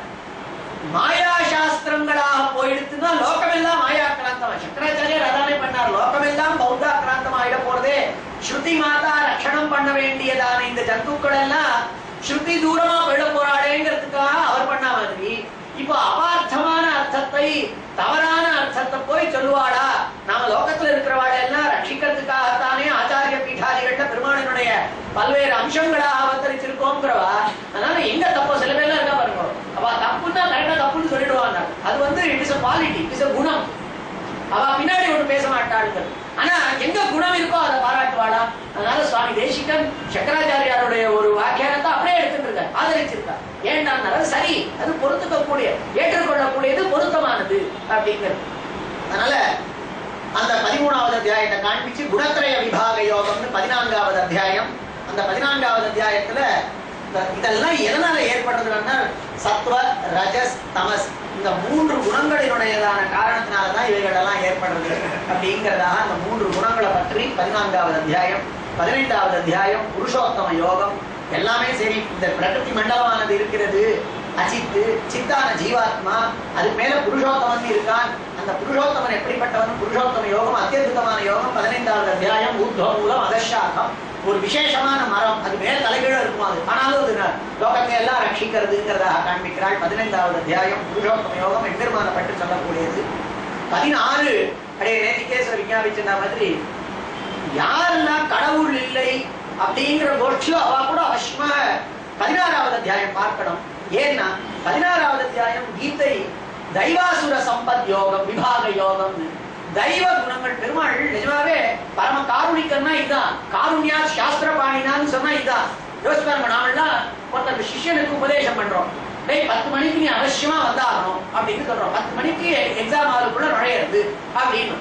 மாயா சாஸ்திரங்களாக போயிடுத்துன்னா லோகமெல்லாம் மாயா கிராந்தம் சங்கராச்சாரியர் அதானே பண்ணார் லோகமெல்லாம் பௌத்தா கிராந்தம் ஆயிட போறதே ஸ்ருதி மாதா ரட்சணம் பண்ண வேண்டியதான இந்த ஜந்துக்கள் எல்லாம் ஸ்ருதி தூரமா போயிட போறாளேங்கிறதுக்காக அவர் பண்ண மாதிரி இப்போ அபார்த்தமான அர்த்தத்தை தவறான அர்த்தத்தை போய் சொல்லுவாளா நாம லோகத்துல இருக்கிறவாளை எல்லாம் ரட்சிக்கிறதுக்காகத்தானே ஆச்சாரிய பீఠாதிகள்ல பெருமானினுடைய பல்வேறு அம்சங்களாக அவதரிச்சிருக்கோங்கிறவா அதனால எங்க தப்பு சில பேர்லாம் இருக்கா பாருங்க அவ தப்புன்னா கரெக்டா தப்புன்னு சொல்லிடுவாங்க அது வந்து it is quality it is குணம் அவ பின்னாடி ஒண்ணு பேச மாட்டாளுங்க ஆனா எங்க குணம் இருக்கோ அதை பாராட்டுவாளா அதனால சுவாமி தேசிகன் சங்கராச்சாரியாருடைய ஒரு வாக்கியானத்தை அப்படியே எடுத்துட்டு இருக்கார் ஆதரிச்சிருக்கார் ஏன்னா சரி அது பொருத்துக்கக்கூடிய ஏற்றுக்கொள்ளக்கூடியது பொருத்தமானது அப்படிங்கிறது அதனால அந்த பதிமூணாவது அத்தியாயத்தை காண்பிச்சு குணத்திரய விபாக யோகம்னு பதினான்காவது அத்தியாயம் அந்த பதினான்காவது அத்தியாயத்துல இந்த- இதெல்லாம் எதனால ஏற்படுறதுன்னா சத்வ ரஜஸ் தமஸ் இந்த மூன்று குணங்களினுடையதான காரணத்தினாலதான் இவைகள் எல்லாம் ஏற்படுறது அப்படிங்கிறதாக அந்த மூன்று குணங்களை பற்றி பதினான்காவது அத்தியாயம் பதினைந்தாவது அத்தியாயம் புருஷோத்தம யோகம் எல்லாமே சரி இந்த பிரகிருதி மண்டலமானது இருக்கிறது அச்சித்து சித்தான ஜீவாத்மா அதுக்கு மேல புருஷோத்தமன் இருக்கான் அந்த புருஷோத்தமன் எப்படிப்பட்டவன் புருஷோத்தம யோகம் அத்தியுதமான யோகம் பதினைந்தாவது அத்தியாயம் ஊர்துவ மூலம் அதர்ஷாகம் ஒரு விசேஷமான மரம் அது மேல தலைகீழ இருக்கும் அது ஆனாலும் அது ந- லோகத்தை எல்லாம் ரட்சிக்கிறதுங்கிறதாக காண்பிக்கிறாள் பதினைந்தாவது அத்தியாயம் புருஷோத்தம யோகம் எம்பெருமானப்பட்டு சொல்லக்கூடியது பதினாறு அடைய நேத்திகேஸ்வர விஞ்ஞாபிச்சிருந்த மாதிரி யாரெல்லாம் கடவுள் இல்லை அப்படிங்கிற கோஷ்டியோ அவ கூட அவசியமா பதினாறாவது அத்தியாயம் பார்க்கணும் ஏன்னா பதினாறாவது அத்தியாயம் கீதை தெய்வாசுர சம்பத் யோகம் விபாக யோகம் தெய்வ குணங்கள் பெருமாள் நிஜமாவே பரம காருணிக்கன்னா இதுதான் காருண்யா சாஸ்திர பாணினான்னு சொன்னா இதுதான் யோசிச்சு பாருங்க நாமெல்லாம் ஒருத்தர் சிஷ்யனுக்கு உபதேசம் பண்றோம் டேய் பத்து மணிக்கு நீ அவசியமா வந்தாகணும் அப்படின்னு சொல்றோம் பத்து மணிக்கு எக்ஸாம் ஆளுக்குள்ள நுழையிறது அப்படின்னு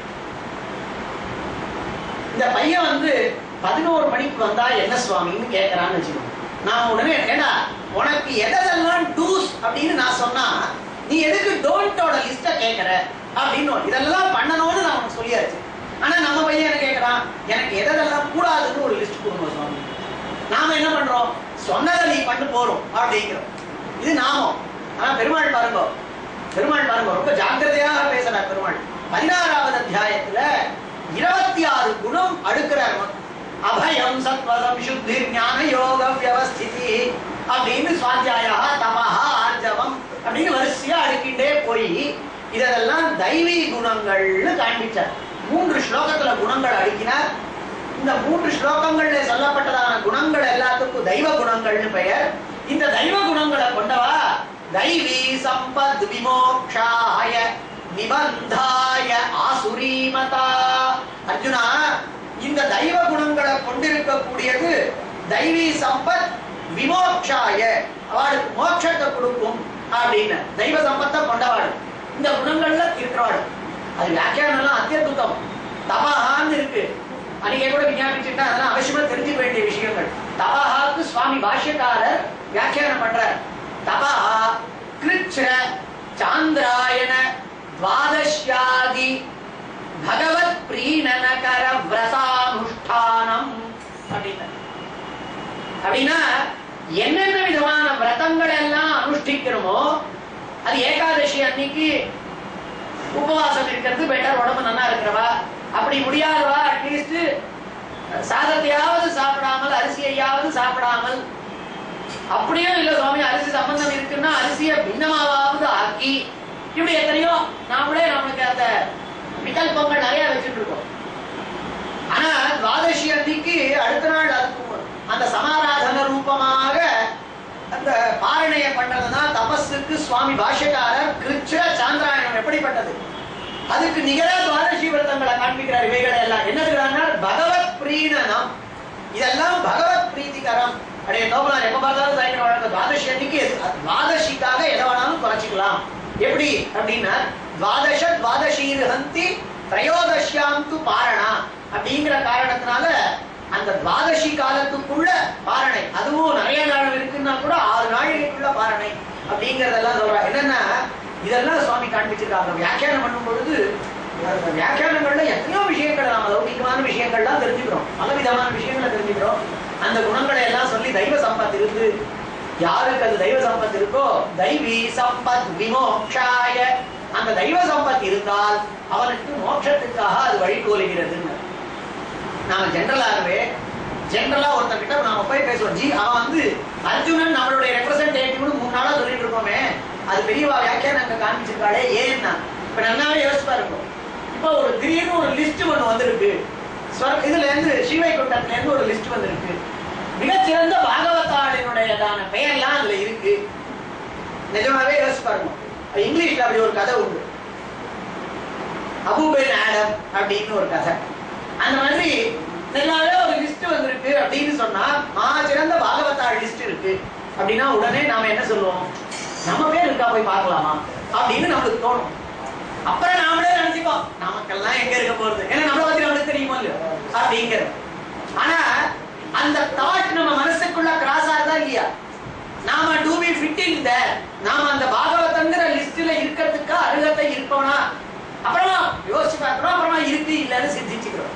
இந்த பையன் வந்து பதினோரு மணிக்கு வந்தா என்ன சுவாமின்னு கேட்கறான்னு வச்சுக்கோங்க நான் உடனே ஏடா உனக்கு எதெல்லாம் டூஸ் அப்படின்னு நான் சொன்னா நீ எதுக்கு டோன்ட்டோட லிஸ்ட கேட்கற அப்படின்னு இதெல்லாம் பண்ணணும்னு நான் உனக்கு சொல்லியாச்சு ஆனா நம்ம பையன் என்ன கேட்கறான் எனக்கு எதெல்லாம் கூடாதுன்னு ஒரு லிஸ்ட் கொடுங்க சுவாமி நாம என்ன பண்றோம் சொன்னதை நீ பண்ணு போறோம் அப்படிங்கிறோம் இது நாமம் ஆனா பெருமாள் பாருங்க பெருமாள் பாருங்க ரொம்ப ஜாக்கிரதையாக பேசுறார் பெருமாள் பதினாறாவது அத்தியாயத்துல இருபத்தி ஆறு குணம் அடுக்கிறார் அபயம் சத்வதம் சுத்தி ஞான யோக வியவஸ்திதி அப்படின்னு சுவாத்தியாயா தபஹா ஆர்ஜவம் அப்படின்னு வரிசையா அடுக்கிட்டே போய் இதெல்லாம் தெய்வீ குணங்கள்னு காண்பிச்சார் மூன்று ஸ்லோகத்துல குணங்கள் அடுக்கினார் இந்த மூன்று ஸ்லோகங்கள்ல சொல்லப்பட்டதான குணங்கள் எல்லாத்துக்கும் தெய்வ குணங்கள்னு பெயர் இந்த தெய்வ குணங்களை கொண்டவா தெய்வீ சம்பத் விமோக்ஷாய நிபந்தாய ஆசுரீமதா அர்ஜுனா இந்த தெய்வ குணங்களை கொண்டிருக்கக்கூடியது தெய்வீ சம்பத் விமோக்ஷாய அவளுக்கு மோட்சத்தை கொடுக்கும் அப்படின்னு தெய்வ சம்பத்தை கொண்டவாள் இந்த குணங்கள்ல இருக்கிறவாள் அது வியாக்கியானம் எல்லாம் அத்தியுத்தம் தபஹான்னு இருக்கு அன்னைக்கு கூட விஞ்ஞாபிச்சுட்டா அதெல்லாம் அவசியமா தெரிஞ்சுக்க வேண்டிய விஷயங்கள் தபஹாக்கு சுவாமி பாஷ்யக்காரர் வியாக்கியானம் பண்றார் தபஹா கிருச்ர சாந்திராயண துவாதஷ்யாதி பகவத் பிரீணனகர விரதானுஷ்டானம் அப்படின்னு அப்படின்னா என்னென்ன விதமான விரதங்கள் எல்லாம் அனுஷ்டிக்கிறோமோ அது ஏகாதசி அன்னைக்கு உபவாசம் இருக்கிறது பெட்டர் உடம்பு நல்லா இருக்கிறவா அப்படி முடியாதவா அட்லீஸ்ட் சாதத்தையாவது சாப்பிடாமல் அரிசியையாவது சாப்பிடாமல் அப்படியும் இல்ல சுவாமி அரிசி சம்பந்தம் இருக்குன்னா அரிசியை பின்னமாவது ஆக்கி இப்படி எத்தனையோ நாமளே நம்மளுக்கு அந்த விகல்பங்கள் நிறைய வச்சுட்டு இருக்கோம் ஆனா துவாதசி அன்னைக்கு அடுத்த நாள் அதுக்கு அந்த சமாராதன ரூபமாக அந்த பாரணைய பண்ணதுதான் தபஸுக்கு சுவாமி பாஷ்யக்காரர் கிருச்ச சாந்திராயணம் எப்படிப்பட்டது அதுக்கு நிகர துவாதசி விரதங்களை காண்பிக்கிறார் இவைகளை எல்லாம் என்ன சொல்றாங்கன்னா பகவத் பிரீணனம் இதெல்லாம் பகவத் பிரீத்திகரம் அப்படியே நோபலார் எப்ப பார்த்தாலும் சாயந்தரம் வழங்க துவாதசி அன்னைக்கு எது- துவாதசிக்காக எதை வேணாலும் குறைச்சிக்கலாம் எப்படி அப்படின்னா துவாதச துவாதசீர் ஹந்தி திரையோதசியாம் து பாரணா அப்படிங்கிற காரணத்தினால அந்த துவாதசி காலத்துக்குள்ள பாரணை அதுவும் நிறைய நாள் இருக்குன்னா கூட ஆறு நாழிகைக்குள்ள பாரணை அப்படிங்கறதெல்லாம் சொல்றா என்னன்னா இதெல்லாம் சுவாமி காண்பிச்சிருக்காங்க வியாக்கியானம் பண்ணும் பொழுது அந்த வியாக்கியானங்கள்ல எத்தனையோ விஷயங்கள் நாம லௌகிகமான விஷயங்கள்லாம் தெரிஞ்சுக்கிறோம் பல விதமான விஷயங்களை தெரிஞ்சுக்கிறோம் அந்த குணங்களை எல்லாம் சொல்லி தெய்வ சம்பத் இருந்து யாருக்கு அது தெய்வ சம்பத் இருக்கோ தெய்வீ சம்பத் விமோக்ஷாய அந்த தெய்வ சம்பத் இருந்தால் அவனுக்கு மோட்சத்துக்காக அது வழிகோலுகிறதுன்னு நாம ஜென்ரலாகவே ஜென்ரலா ஒருத்தர் கிட்ட நாம போய் பேசுவோம் ஜி அவன் வந்து அர்ஜுனன் நம்மளுடைய ரெப்ரசன்டேட்டிவ்னு மூணு நாளா சொல்லிட்டு இருக்கோமே அது பெரியவா வியாக்கியானம் அங்க காமிச்சிருக்காளே ஏன்னா இப்ப நல்லாவே யோசிச்சு பாருங்க இப்போ ஒரு திடீர்னு ஒரு லிஸ்ட் ஒண்ணு வந்திருக்கு ஸ்வர்- இதுல இருந்து ஸ்ரீவைகுண்டத்துல இருந்து ஒரு லிஸ்ட் வந்திருக்கு மிகச்சிறந்த பாகவதாளினுடையதான பெயர்லாம் அதுல இருக்கு நிஜமாவே யோசிச்சு பாருங்க அது இங்கிலீஷ்ல அப்படி ஒரு கதை உண்டு அபூபென் ஆடம் அப்படின்னு ஒரு கதை அந்த மாதிரி நல்லாவே ஒரு லிஸ்ட் வந்திருக்கு அப்படின்னு சொன்னா மா சிறந்த பாகவதாள் லிஸ்ட் இருக்கு அப்படின்னா உடனே நாம என்ன சொல்லுவோம் நம்ம பேர் இருக்கா போய் பார்க்கலாமா அப்படின்னு நம்மளுக்கு தோணும் அப்புறம் நாமளே நினைச்சுக்கோம் நமக்கெல்லாம் எங்க இருக்க போறது ஏன்னா நம்மளை பத்தி நம்மளுக்கு தெரியுமோ இல்லையோ அப்படிங்கிற ஆனா அந்த தாட் நம்ம மனசுக்குள்ள கிராஸ் ஆகுதா இல்லையா நாம to be fit in there நாம அந்த பாகவதங்கிற லிஸ்ட்ல இருக்கிறதுக்கு அருகதை இருப்போனா அப்புறமா யோசிச்சு பார்க்கிறோம் அப்புறமா இருக்கு இல்லைன்னு சிந்திச்சுக்கிறோம்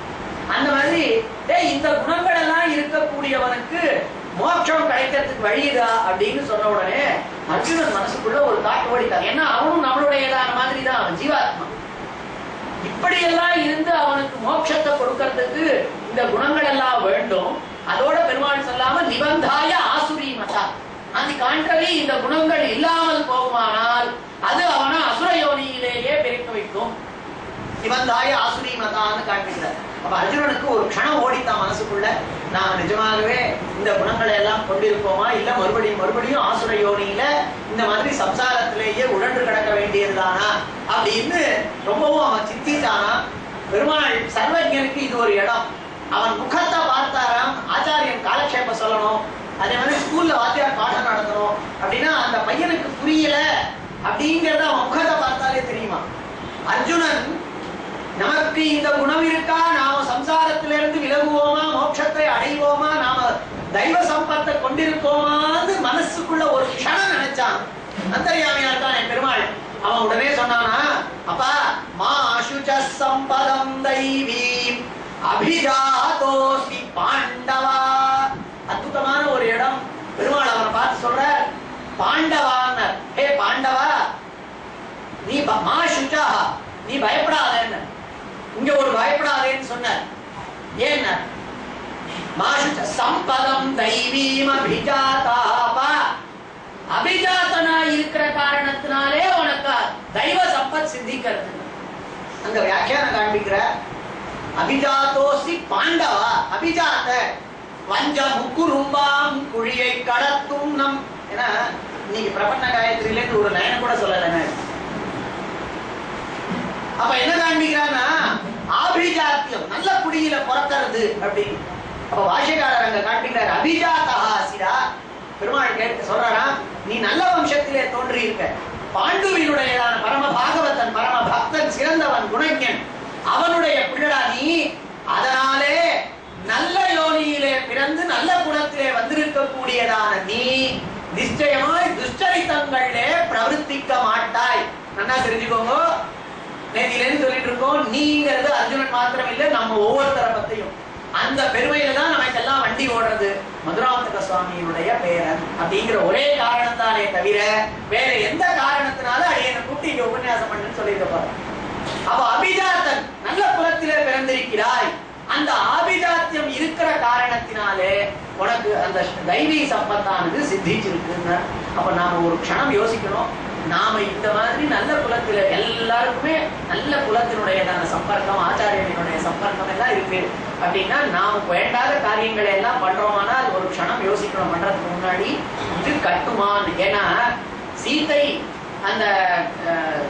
அந்த மாதிரி டேய் இந்த குணங்கள் எல்லாம் இருக்கக்கூடியவனுக்கு மோட்சம் கிடைக்கிறதுக்கு வழியுதா அப்படின்னு சொன்ன உடனே அர்ஜுனன் மனசுக்குள்ள ஒரு தாட் ஓடிட்டான் ஏன்னா அவனும் நம்மளுடையதான மாதிரி தான் அவன் ஜீவாத்மா இப்படியெல்லாம் இருந்து அவனுக்கு மோட்சத்தை கொடுக்கறதுக்கு இந்த குணங்கள் எல்லாம் வேண்டும் அதோட பெருமாள் சொல்லாம நிபந்தாய ஆசுரி மதா அந்த காண்ட்ரரி இந்த குணங்கள் இல்லாமல் போகுமானால் அது அவனை அசுர யோனியிலேயே பிரிக்க வைக்கும் நிபந்தாய ஆசுரி மதான்னு காண்பிக்கிறார் அப்ப அர்ஜுனனுக்கு ஒரு க்ஷணம் ஓடித்தான் மனசுக்குள்ள நான் நிஜமாகவே இந்த குணங்களை எல்லாம் கொண்டிருப்போமா இல்ல மறுபடியும் மறுபடியும் ஆசுர யோனியில இந்த மாதிரி சம்சாரத்திலேயே உழன்று கிடக்க வேண்டியதுதானா அப்படின்னு ரொம்பவும் அவன் சித்தித்தானா பெருமாள் சர்வஜனுக்கு இது ஒரு இடம் அவன் முகத்தை பார்த்தாராம் ஆச்சாரியன் காலக்ஷேபம் சொல்லணும் அதே மாதிரி ஸ்கூல்ல வாத்தியார் பாடம் நடத்தணும் அப்படின்னா அந்த பையனுக்கு புரியல அப்படிங்கறத அவன் முகத்தை பார்த்தாலே தெரியுமா அர்ஜுனன் நமக்கு இந்த குணம் இருக்கா நாம சம்சாரத்திலிருந்து விலகுவோமா மோட்சத்தை அடைவோமா நாம தெய்வ சம்பத்தை கொண்டிருக்கோமான்னு மனசுக்குள்ள ஒரு க்ஷணம் நினைச்சான் அந்தரியாமையா இருக்கானே பெருமாள் அவன் உடனே சொன்னானா அப்பா மா அசுச்ச சம்பதம் தெய்வீ அபிஜாதோசி பாண்டவா அற்புதமான ஒரு இடம் பெருமாள் அவனை பார்த்து சொல்ற பாண்டவான்னு ஹே பாண்டவா நீ ப- மா சுச்சா நீ பயப்படாதேன்னு இங்க ஒரு பயப்படாதேன்னு சொன்ன ஏன் மாசுச்ச சம்பதம் தெய்வீம் அபிஜாதாபா அபிஜாத்தனா இருக்கிற காரணத்தினாலே உனக்கு தெய்வ சம்பத் சித்திக்கிறது அந்த வியாக்கியானம் காண்பிக்கிற அபிஜாத்தோசி பாண்டவா அபிஜாத்த வஞ்ச முக்குரும்பாம் குழியை கடத்தும் நம் ஏன்னா நீங்க பிரபன்ன காயத்ரியில இருந்து ஒரு லைன் கூட சொல்லலைங்க அப்ப என்ன காண்பிக்கிறான்னா ஆபிஜாத்தியம் நல்ல குடியில பிறக்கிறது அப்படின்னு அப்ப பாஷ்யக்காரர் அங்க காண்பிக்கிறார் அபிஜாத்தா சிரா பெருமாள் கேட்டு சொல்றாரா நீ நல்ல வம்சத்திலே தோன்றி இருக்க பாண்டுவினுடையதான பரம பாகவதன் பரம பக்தன் சிறந்தவன் குணஞன் அவனுடைய பிள்ளடா நீ அதனாலே நல்ல யோனியிலே பிறந்து நல்ல குணத்திலே வந்திருக்கக்கூடியதான நீ நிச்சயமாய் துஷ்டரித்தங்களிலே பிரவர்த்திக்க மாட்டாய் நல்லா தெரிஞ்சுக்கோங்க நேத்திலேருந்து சொல்லிட்டு இருக்கோம் நீங்கிறது அர்ஜுனன் மாத்திரம் இல்ல நம்ம ஒவ்வொருத்தர பத்தையும் அந்த பெருமையில தான் நமக்கெல்லாம் வண்டி ஓடுறது மதுராந்தக சுவாமியினுடைய பேரன் அப்படிங்கிற ஒரே காரணம் தானே தவிர வேற எந்த காரணத்தினால அடியனை கூப்பிட்டு இங்க உபன்யாசம் பண்ணுன்னு சொல்லிட்டு போறேன் அப்ப அபிஜாத்தன் நல்ல குலத்திலே பிறந்திருக்கிறாய் அந்த ஆபிஜாத்தியம் இருக்கிற காரணத்தினாலே உனக்கு அந்த தெய்வீ சம்பத்தானது சித்திச்சிருக்குன்னு அப்ப நாம ஒரு க்ஷணம் யோசிக்கணும் நாம இந்த மாதிரி நல்ல குலத்துல எல்லாருக்குமே நல்ல குலத்தினுடையதான சம்பர்க்கம் ஆச்சாரியனுடைய சம்பர்க்கம் எல்லாம் இருக்கு அப்படின்னா நாம் வேண்டாத காரியங்களை எல்லாம் பண்றோமானா அது ஒரு க்ஷணம் யோசிக்கணும் பண்றதுக்கு முன்னாடி இது கட்டுமான் ஏன்னா சீதை அந்த அஹ்,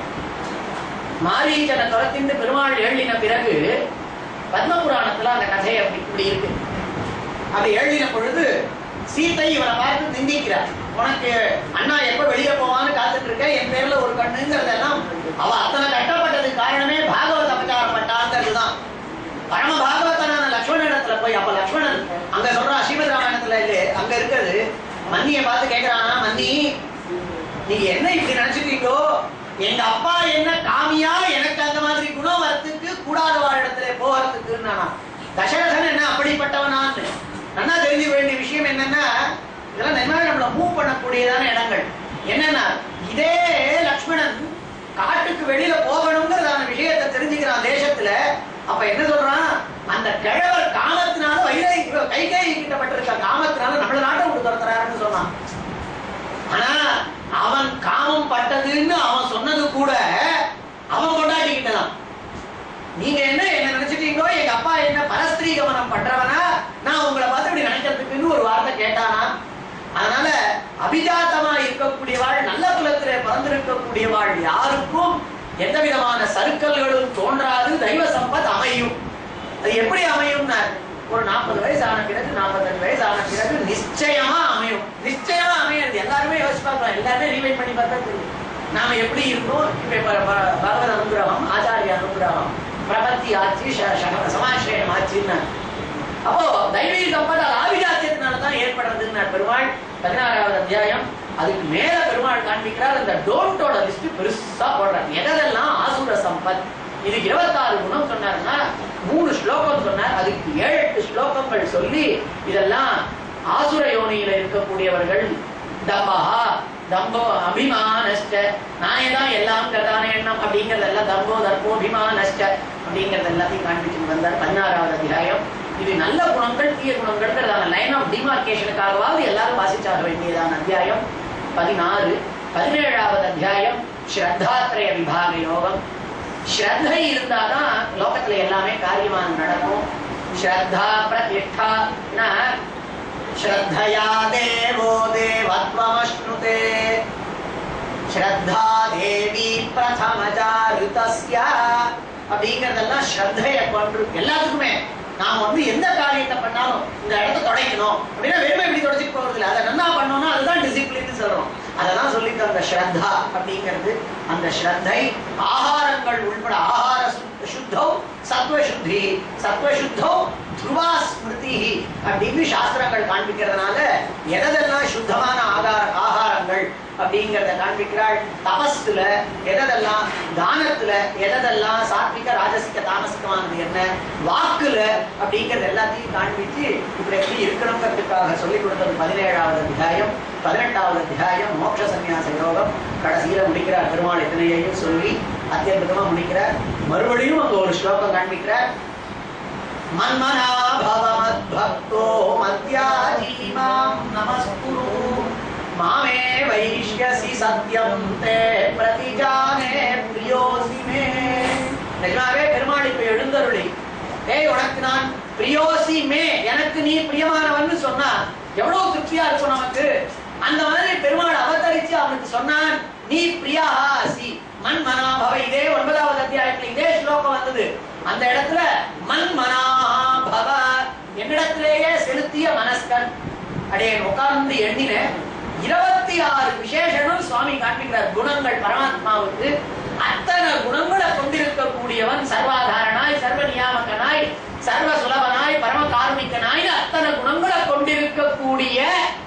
மாரீச்சனை துரத்திந்து பெருமாள் எழுதின பிறகு பத்ம புராணத்துல அந்த கதை அப்படி இப்படி இருக்கு அது எழுதின பொழுது சீத்தை இவனை பார்த்து நிந்திக்கிறார் உனக்கு அண்ணா எப்ப வெளியே போவான்னு காத்துட்டு இருக்க என் பேர்ல ஒரு கண்ணுங்கிறதெல்லாம் அவ அத்தனை கட்டப்பட்டதுக்கு காரணமே பாகவத அபச்சாரம் பட்டாங்கிறதுதான் பரம பாகவதனான லக்ஷ்மணனிடத்துல போய் அப்ப லக்ஷ்மணன் அங்க சொல்றான் ஸ்ரீமத் ராமாயணத்துல இல்ல அங்க இருக்கிறது மன்னிய பார்த்து கேக்குறானா மன்னி நீங்க என்ன இப்படி நினைச்சிட்டீங்களோ எங்க அப்பா என்ன காமியா எனக்கு அந்த மாதிரி குணம் வரத்துக்கு கூடாத இடத்துல போகிறதுக்கு நானா தசரதன் என்ன அப்படிப்பட்டவனான்னு நல்லா தெரிஞ்சு வேண்டிய விஷயம் என்னன்னா இதெல்லாம் நிஜமாவே நம்மள மூவ் பண்ணக்கூடியதான இடங்கள் என்னன்னா இதே லக்ஷ்மணன் காட்டுக்கு வெளியில போகணுங்கிறதான விஷயத்தை தெரிஞ்சுக்கிறான் தேசத்துல அப்ப என்ன சொல்றான் அந்த கிழவர் காமத்தினால வைரை கைகை கிட்டப்பட்டிருக்க காமத்தினால நம்மள நாட்டை விட்டு துரத்துறாருன்னு சொன்னான் ஆனா அவன் காமம் பட்டதுன்னு அவன் சொன்னது கூட அவன் கொண்டாடிக்கிட்டதான் நீங்க என்ன என்ன நினைச்சிட்டீங்களோ எங்க அப்பா என்ன பரஸ்திரீ கமனம் பண்றவனா நான் உங்களை பார்த்து இப்படி நினைக்கிறதுக்குன்னு ஒரு வார்த்தை கேட்டானா அதனால அபிஜாத்தமா இருக்கக்கூடியவாள் நல்ல குலத்திலே பிறந்திருக்கக்கூடியவாள் யாருக்கும் எந்த விதமான சருக்கல்களும் தோன்றாது தெய்வ சம்பத் அமையும் அது எப்படி அமையும்னா ஒரு நாற்பது வயசு ஆன பிறகு நாற்பத்தஞ்சு வயசு ஆன பிறகு நிச்சயமா அமையும் நிச்சயமா அமையாது எல்லாருமே யோசிச்சு பார்க்கலாம் எல்லாருமே ரீவைண்ட் பண்ணி பார்த்தா தெரியும் நாம எப்படி இருக்கோம் இப்ப ப- ப- பகவத் அனுகிரகம் ஆச்சாரிய அனுகிரகம் பிரபத்தி ஆச்சு ச- சக- சமாசிரயம் ஆச்சுன்னு அப்போ தெய்வீக சம்பத் அது ஆவிஜாத்தியத்தினால தான் ஏற்படுறதுன்னு பெருமாள் பதினாறாவது அத்தியாயம் அதுக்கு மேல பெருமாள் காண்பிக்கிறார் அந்த டோன்ட்டோட லிஸ்ட் பெருசா போடுறார் எதெல்லாம் ஆசுர சம்பத்
இது இருபத்தாறு குணம் சொன்னார்னா மூணு ஸ்லோகம் சொன்னார் அதுக்கு ஏழு எட்டு ஸ்லோகங்கள் சொல்லி இதெல்லாம் ஆசுர யோனியில இருக்கக்கூடியவர்கள் தம்பஹா தம்போ அபிமானஸ்ட நானே தான் எல்லாம் கதான எண்ணம் அப்படிங்கறதெல்லாம் தம்போ தர்போ அபிமானஸ்ட அப்படிங்கறது எல்லாத்தையும் காண்பிச்சு வந்தார் பதினாறாவது அத்தியாயம் இது நல்ல குணங்கள் தீய குணங்கள்ங்கிறதான லைன் ஆஃப் டிமார்கேஷனுக்காகவாவது எல்லாரும் வாசிச்சாக வேண்டியதான அத்தியாயம் பதினாறு பதினேழாவது அத்தியாயம் ஸ்ரத்தாத்ரய விபாக யோகம் ஸ்ரத்தை இருந்தாதான் லோகத்துல எல்லாமே காரியமாக நடக்கும் ஸ்ரத்தா பிரதிஷ்டா
श्रद्धया देवो देवत्वमश्नुते श्रद्धा தேவி பிரதமஜாருதஸ்ய அப்படிங்கறதெல்லாம் ஸ்ரத்தைய கொண்டு எல்லாத்துக்குமே நாம வந்து எந்த காரியத்தை பண்ணாலும் இந்த இடத்த தொடைக்கணும் அப்படின்னா வெறுமை இப்படி தொடச்சிட்டு போறது இல்லை அதை நல்லா பண்ணோம்னா அதுதான் டிசிப்ளின் சொல்றோம் அதெல்லாம் சொல்லிட்டு அந்த ஸ்ரத்தா அப்படிங்கிறது அந்த ஸ்ரத்தை ஆகாரங்கள் உள்பட ஆகார சு- சுத்தோ சத்வசுத்தி சத்வசுத்தோ துருவா ஸ்மிருதி அப்படின்னு சாஸ்திரங்கள் காண்பிக்கிறதுனால எதெல்லாம் சுத்தமான ஆகார ஆகாரங்கள் அப்படிங்கிறத காண்பிக்கிறாள் தபஸ்ல எதெல்லாம் தானத்துல எதெல்லாம் சாத்விக ராஜசிக தாமசிகமானது என்ன வாக்குல அப்படிங்கறது எல்லாத்தையும் காண்பிச்சு இப்படி எப்படி இருக்கணுங்கிறதுக்காக சொல்லி கொடுத்தது பதினேழாவது அத்தியாயம் பதினெட்டாவது அத்தியாயம் மோட்ச சந்நியாச யோகம் கடைசியில முடிக்கிறார் பெருமாள் எத்தனையையும் சொல்லி அத்தியற்புதமா முடிக்கிறார் மறுபடியும் அங்க ஒரு ஸ்லோகம் காண்பிக்கிறார் மன்மனா பவ மத்பக்தோ மத்யாஜி மாம் நமஸ்குரு மாமே வைஷ்யசி சத்யம் தே பிரதிஜானே பிரியோசி மே நிஜமாவே பெருமாள் இப்ப எழுந்தருளி ஏய் உனக்கு நான் பிரியோசி மே எனக்கு நீ பிரியமானவன்னு சொன்னா எவ்வளவு திருப்தியா இருக்கும் நமக்கு அந்த மாதிரி பெருமாள் அவதரிச்சு அவனுக்கு சொன்னான் நீ பிரியாஹா அசி மன் மனாபவ இதே ஒன்பதாவது அத்தியாயத்துல இதே ஸ்லோகம் வந்தது அந்த இடத்துல மன் மனாபவ என்னிடத்திலேயே செலுத்திய மனஸ்கன் அடே உட்கார்ந்து எண்ணினேன் இருபத்தி ஆறு விசேஷனும் சுவாமி காண்பிக்கிறார் குணங்கள் பரமாத்மாவுக்கு அத்தனை குணங்களை கொண்டிருக்கக்கூடியவன் சர்வாதாரனாய் சர்வ நியாமகனாய் சர்வ சுலபனாய் பரம கார்மிகனாய் அத்தனை குணங்களை கொண்டிருக்கக்கூடிய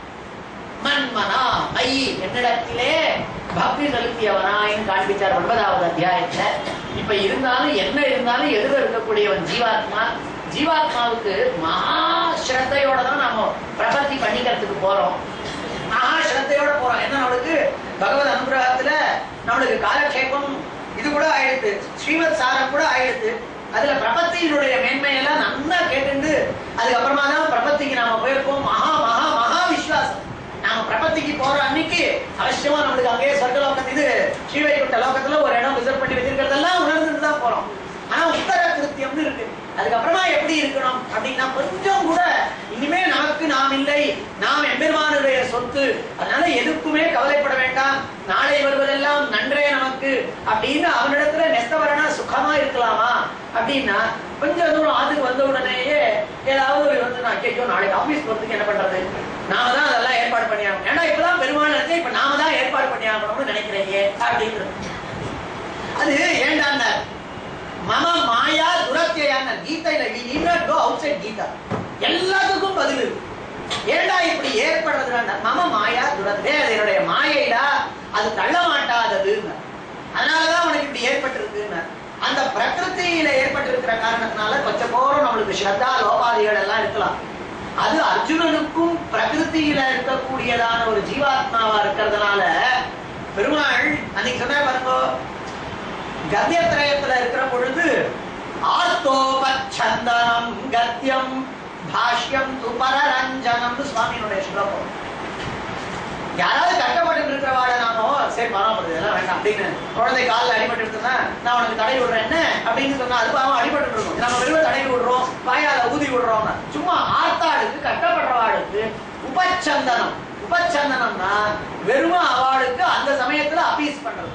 மன்மனா ஐ என்னிடத்திலே பக்தி செலுத்தியவனாயின்னு காண்பிச்சார் ஒன்பதாவது அத்தியாயத்துல இப்ப இருந்தாலும் என்ன இருந்தாலும் எதிர இருக்கக்கூடியவன் ஜீவாத்மா ஜீவாத்மாவுக்கு மகா ஸ்ரத்தையோட தான் நாம பிரபத்தி பண்ணிக்கிறதுக்கு போறோம் மகா ஸ்ரத்தையோட போறோம் என்ன நம்மளுக்கு பகவத் அனுகிரகத்துல நம்மளுக்கு காலக்ஷேபம் இது கூட ஆயிடுது ஸ்ரீமத் சாரம் கூட ஆயிடுது அதுல பிரபத்தியினுடைய மேன்மையெல்லாம் நல்லா கேட்டுண்டு அதுக்கப்புறமா தான் பிரபத்திக்கு நாம போயிருக்கோம் மகா மகா மகா விஸ்வாசம் நாம பிரபத்திக்கு போற அன்னைக்கு அவசியமா நம்மளுக்கு அங்கேயே சொர்க்கலோகம் இது ஸ்ரீவைகுண்ட லோகத்துல ஒரு இடம் ரிசர்வ் பண்ணி வச்சிருக்கிறதெல்லாம் உணர்ந்துட்டு தான் போறோம் ஆனா உத்தர கிருத்தியம்னு இருக்கு அதுக்கப்புறமா எப்படி இருக்கணும் அப்படின்னா கொஞ்சம் கூட இனிமே நமக்கு நாம் இல்லை நாம் எம்பெருமானுடைய சொத்து அதனால எதுக்குமே கவலைப்பட வேண்டாம் நாளை வருவதெல்லாம் நன்றே நமக்கு அப்படின்னு அவனிடத்துல நெஸ்தவரனா சுகமா இருக்கலாமா அப்படின்னா கொஞ்சம் தூரம் ஆத்துக்கு வந்த உடனேயே ஏதாவது ஒரு வந்து நான் கேட்கும் நாளைக்கு ஆபீஸ் போறதுக்கு என்ன பண்றது நாம தான் அதெல்லாம் ஏற்பாடு பண்ணி ஆகணும் ஏன்னா இப்பதான் பெருமாள் நினைச்சு இப்ப நாம தான் ஏற்பாடு பண்ணி ஆகணும்னு நினைக்கிறீங்க அப்படின்றது அது ஏண்டான்னா மம மாயா துரத்தியான கீதையில we need not go outside Geetha எல்லாத்துக்கும் பதில் இருக்கு ஏண்டா இப்படி ஏற்படுறதுனா மம மாயா துரத்தே அது என்னுடைய மாயைடா அது தள்ள மாட்டாததுன்னு அதனாலதான் உனக்கு இப்படி ஏற்பட்டிருக்குன்னு அந்த பிரகிருதியில ஏற்பட்டிருக்கிற காரணத்தினால கொஞ்சம் போறோம் நம்மளுக்கு ஸ்ரத்தா லோபாதிகள் எல்லாம் இருக்கலாம் அது அர்ஜுனனுக்கும் பிரகிருதியில இருக்கக்கூடியதான ஒரு ஜீவாத்மாவா இருக்கிறதுனால பெருமாள் அன்னைக்கு சொன்ன பாருங்க கத்தியத்திரயத்துல இருக்கிற பொழுது ஆர்த்தோபச்சந்தனம் கத்தியம் பாஷ்யம் து பரரஞ்சனம் சுவாமியினுடைய ஸ்லோகம் யாராவது கஷ்டப்பட்டு இருக்கிறவாட நாமோ சரி பரவாயில்ல இதெல்லாம் வேண்டாம் அப்படின்னு குழந்தை காலில் அடிபட்டு இருக்குன்னா நான் உனக்கு தடை விடுறேன் என்ன அப்படின்னு சொன்னா அது பாவம் அடிபட்டு இருக்கும் நம்ம வெறும் தடை விடுறோம் வாயால ஊதி விடுறோம் சும்மா ஆர்த்தாளுக்கு கஷ்டப்படுறவாளுக்கு உபச்சந்தனம் உபச்சந்தனம்னா வெறும் அவளுக்கு அந்த சமயத்துல அப்பீஸ் பண்றது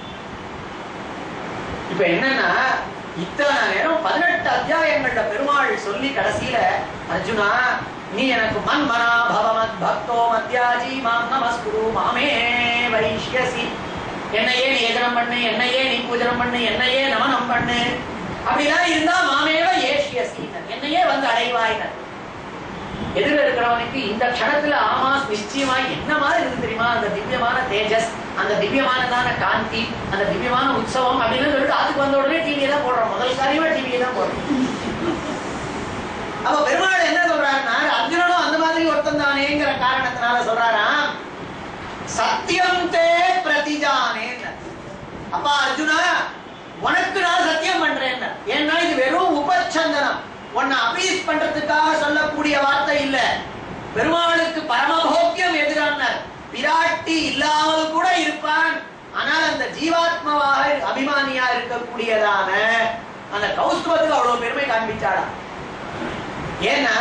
இப்ப என்னன்னா இத்தனை நேரம் பதினெட்டு அத்தியாயங்கள்ல பெருமாள் சொல்லி கடைசியில அர்ஜுனா நீ எனக்கு மன் மனா பவமத் பக்தோ மத்யாஜி மாம் நமஸ்குரு மாமே வைஷ்யசி என்னையே நீ ஏஜனம் பண்ணு என்னையே நீ பூஜனம் பண்ணு என்னையே நமனம் பண்ணு அப்படிலாம் இருந்தா மாமேவ ஏஷ்யசி என்னையே வந்து அடைவாயினர் எதிர இருக்கிறவனுக்கு இந்த க்ஷணத்துல ஆமா நிச்சயமா என்ன மாதிரி இருக்கு தெரியுமா அந்த திவ்யமான தேஜஸ்
அந்த திவ்யமானதான காந்தி அந்த திவ்யமான உற்சவம் அப்படின்னு சொல்லிட்டு அதுக்கு வந்த உடனே டிவியை தான் போடுறோம் முதல் காரியமா டிவியை தான் போடுறோம்
அப்ப பெருமாள் என்ன சொல்றாருன்னா அர்ஜுனனும் அந்த மாதிரி ஒருத்தன் தானேங்கிற காரணத்தினால சொல்றாராம் சத்தியம் தே பிரதிஜானேன்னு அப்பா அர்ஜுனா உனக்கு நான் சத்தியம் பண்றேன் ஏன்னா இது வெறும் உபச்சந்தனம் உன்னை அபீஸ் பண்றதுக்காக சொல்லக்கூடிய வார்த்தை இல்ல பெருமாளுக்கு பரமபோக்கியம் எதிரானார் பிராட்டி இல்லாமல் கூட இருப்பான் ஆனால் அந்த ஜீவாத்மாவாக அபிமானியா இருக்கக்கூடியதான அந்த கௌஸ்துவத்துக்கு அவ்வளவு பெருமை காண்பிச்சாடா ஏன்னா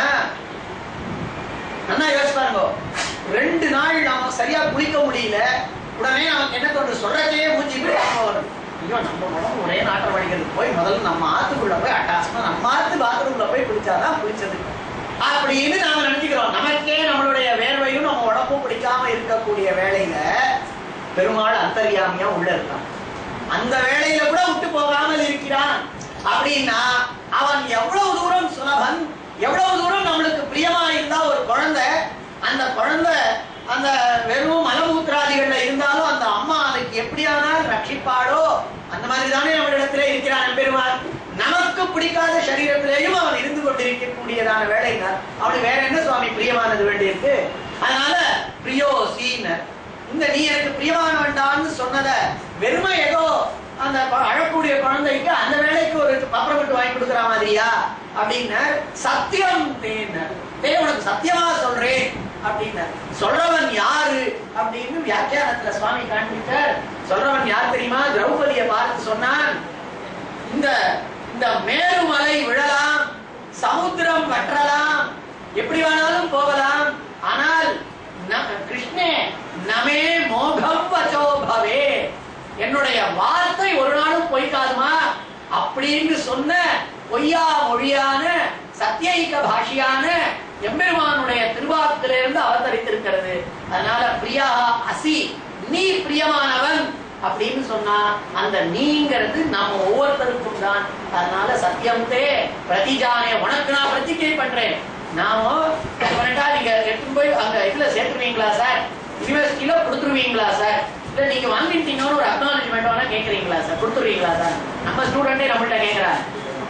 நல்லா யோசிச்சு பாருங்க ரெண்டு நாள் நாம சரியா குளிக்க முடியல உடனே நமக்கு என்ன தோன்று சொல்றதே மூஞ்சி போய் ஞாபகம் வரும் ஐயோ நம்ம உடம்பு ஒரே நாட்டம் வடிக்கிறது போய் முதல்ல நம்ம ஆத்துக்குள்ள போய் அட்டாசமா நம்ம ஆத்து பாத்ரூம்ல போய் குளிச்சாதான் குளிச்சது அப்படின்னு நாம நினைச்சுக்கிறோம் நமக்கே நம்மளுடைய வேர்வையும் நம்ம உடம்பும் பிடிக்காம இருக்கக்கூடிய வேலையில பெருமாள் அந்தர்யாமியா உள்ள இருக்கான் அந்த வேலையில கூட விட்டு போகாமல் இருக்கிறான் அப்படின்னா அவன் எவ்வளவு தூரம் சுலபன் எவ்வளவு தூரம் நம்மளுக்கு பிரியமா இருந்தா ஒரு குழந்தை அந்த குழந்தை அந்த வெறும் மலமூத்திராதிகள்ல இருந்தாலும் அந்த அம்மா அதுக்கு எப்படியானால் ரட்சிப்பாடோ அந்த மாதிரி தானே நம்மளிடத்திலே இருக்கிறான் பெருமாள் நமக்கு பிடிக்காத சரீரத்திலேயும் அவன் இருந்து கொண்டிருக்கக்கூடியதான வேலையினார் அவனுக்கு வேற என்ன சுவாமி பிரியமானது வேண்டியிருக்கு அதனால பிரியோசின்னர் இந்த நீ எனக்கு பிரியமானவன்டான்னு சொன்னத வெறுமை ஏதோ அந்த ப- அழக்கூடிய குழந்தைக்கு அந்த வேலைக்கு ஒரு பப்பரப்பட்டு வாங்கி கொடுக்குற மாதிரியா அப்படின்னார் சத்தியம் தேன்னார் தே உனக்கு சத்தியமா சொல்றேன் அப்படின்னார் சொல்றவன் யாரு அப்படின்னு வியாக்கியானத்துல சுவாமி காண்பித்தார் சொல்றவன் யார் தெரியுமா திரௌபதியை பார்த்து சொன்னான் இந்த இந்த மேருமலை விழலாம் சமுத்திரம் வற்றலாம் எப்படி வேணாலும் போகலாம் ஆனால் ந- கிருஷ்ணே நமே மோகம் வச்சோ பவே என்னுடைய வார்த்தை ஒரு நாளும் பொய்க்காதுமா அப்படின்னு சொன்ன பொய்யா மொழியான சத்தியைக பாஷியான எம்பெருமானுடைய திருவாக்கிலிருந்து அவதரித்திருக்கிறது அதனால பிரியா அசி நீ பிரியமானவன் அப்படின்னு சொன்னா அந்த நீங்கிறது நம்ம ஒவ்வொருத்தருக்கும் தான் அதனால சத்தியம்தே பிரதிஜானே உனக்கு நான் பிரதிஜை பண்றேன் நாம டெஃபினட்டா நீங்க எடுத்துட்டு போய் அங்க இதுல சேர்த்துருவீங்களா சார் யூனிவர்சிட்டியில கொடுத்துருவீங்களா சார் இல்ல நீங்க வாங்கிட்டீங்கன்னு ஒரு அக்னாலஜ்மெண்ட் வேணா கேக்குறீங்களா சார் கொடுத்துருவீங்களா சார் நம்ம ஸ்டூடெண்டே நம்மள்ட்ட கேக்குறாரு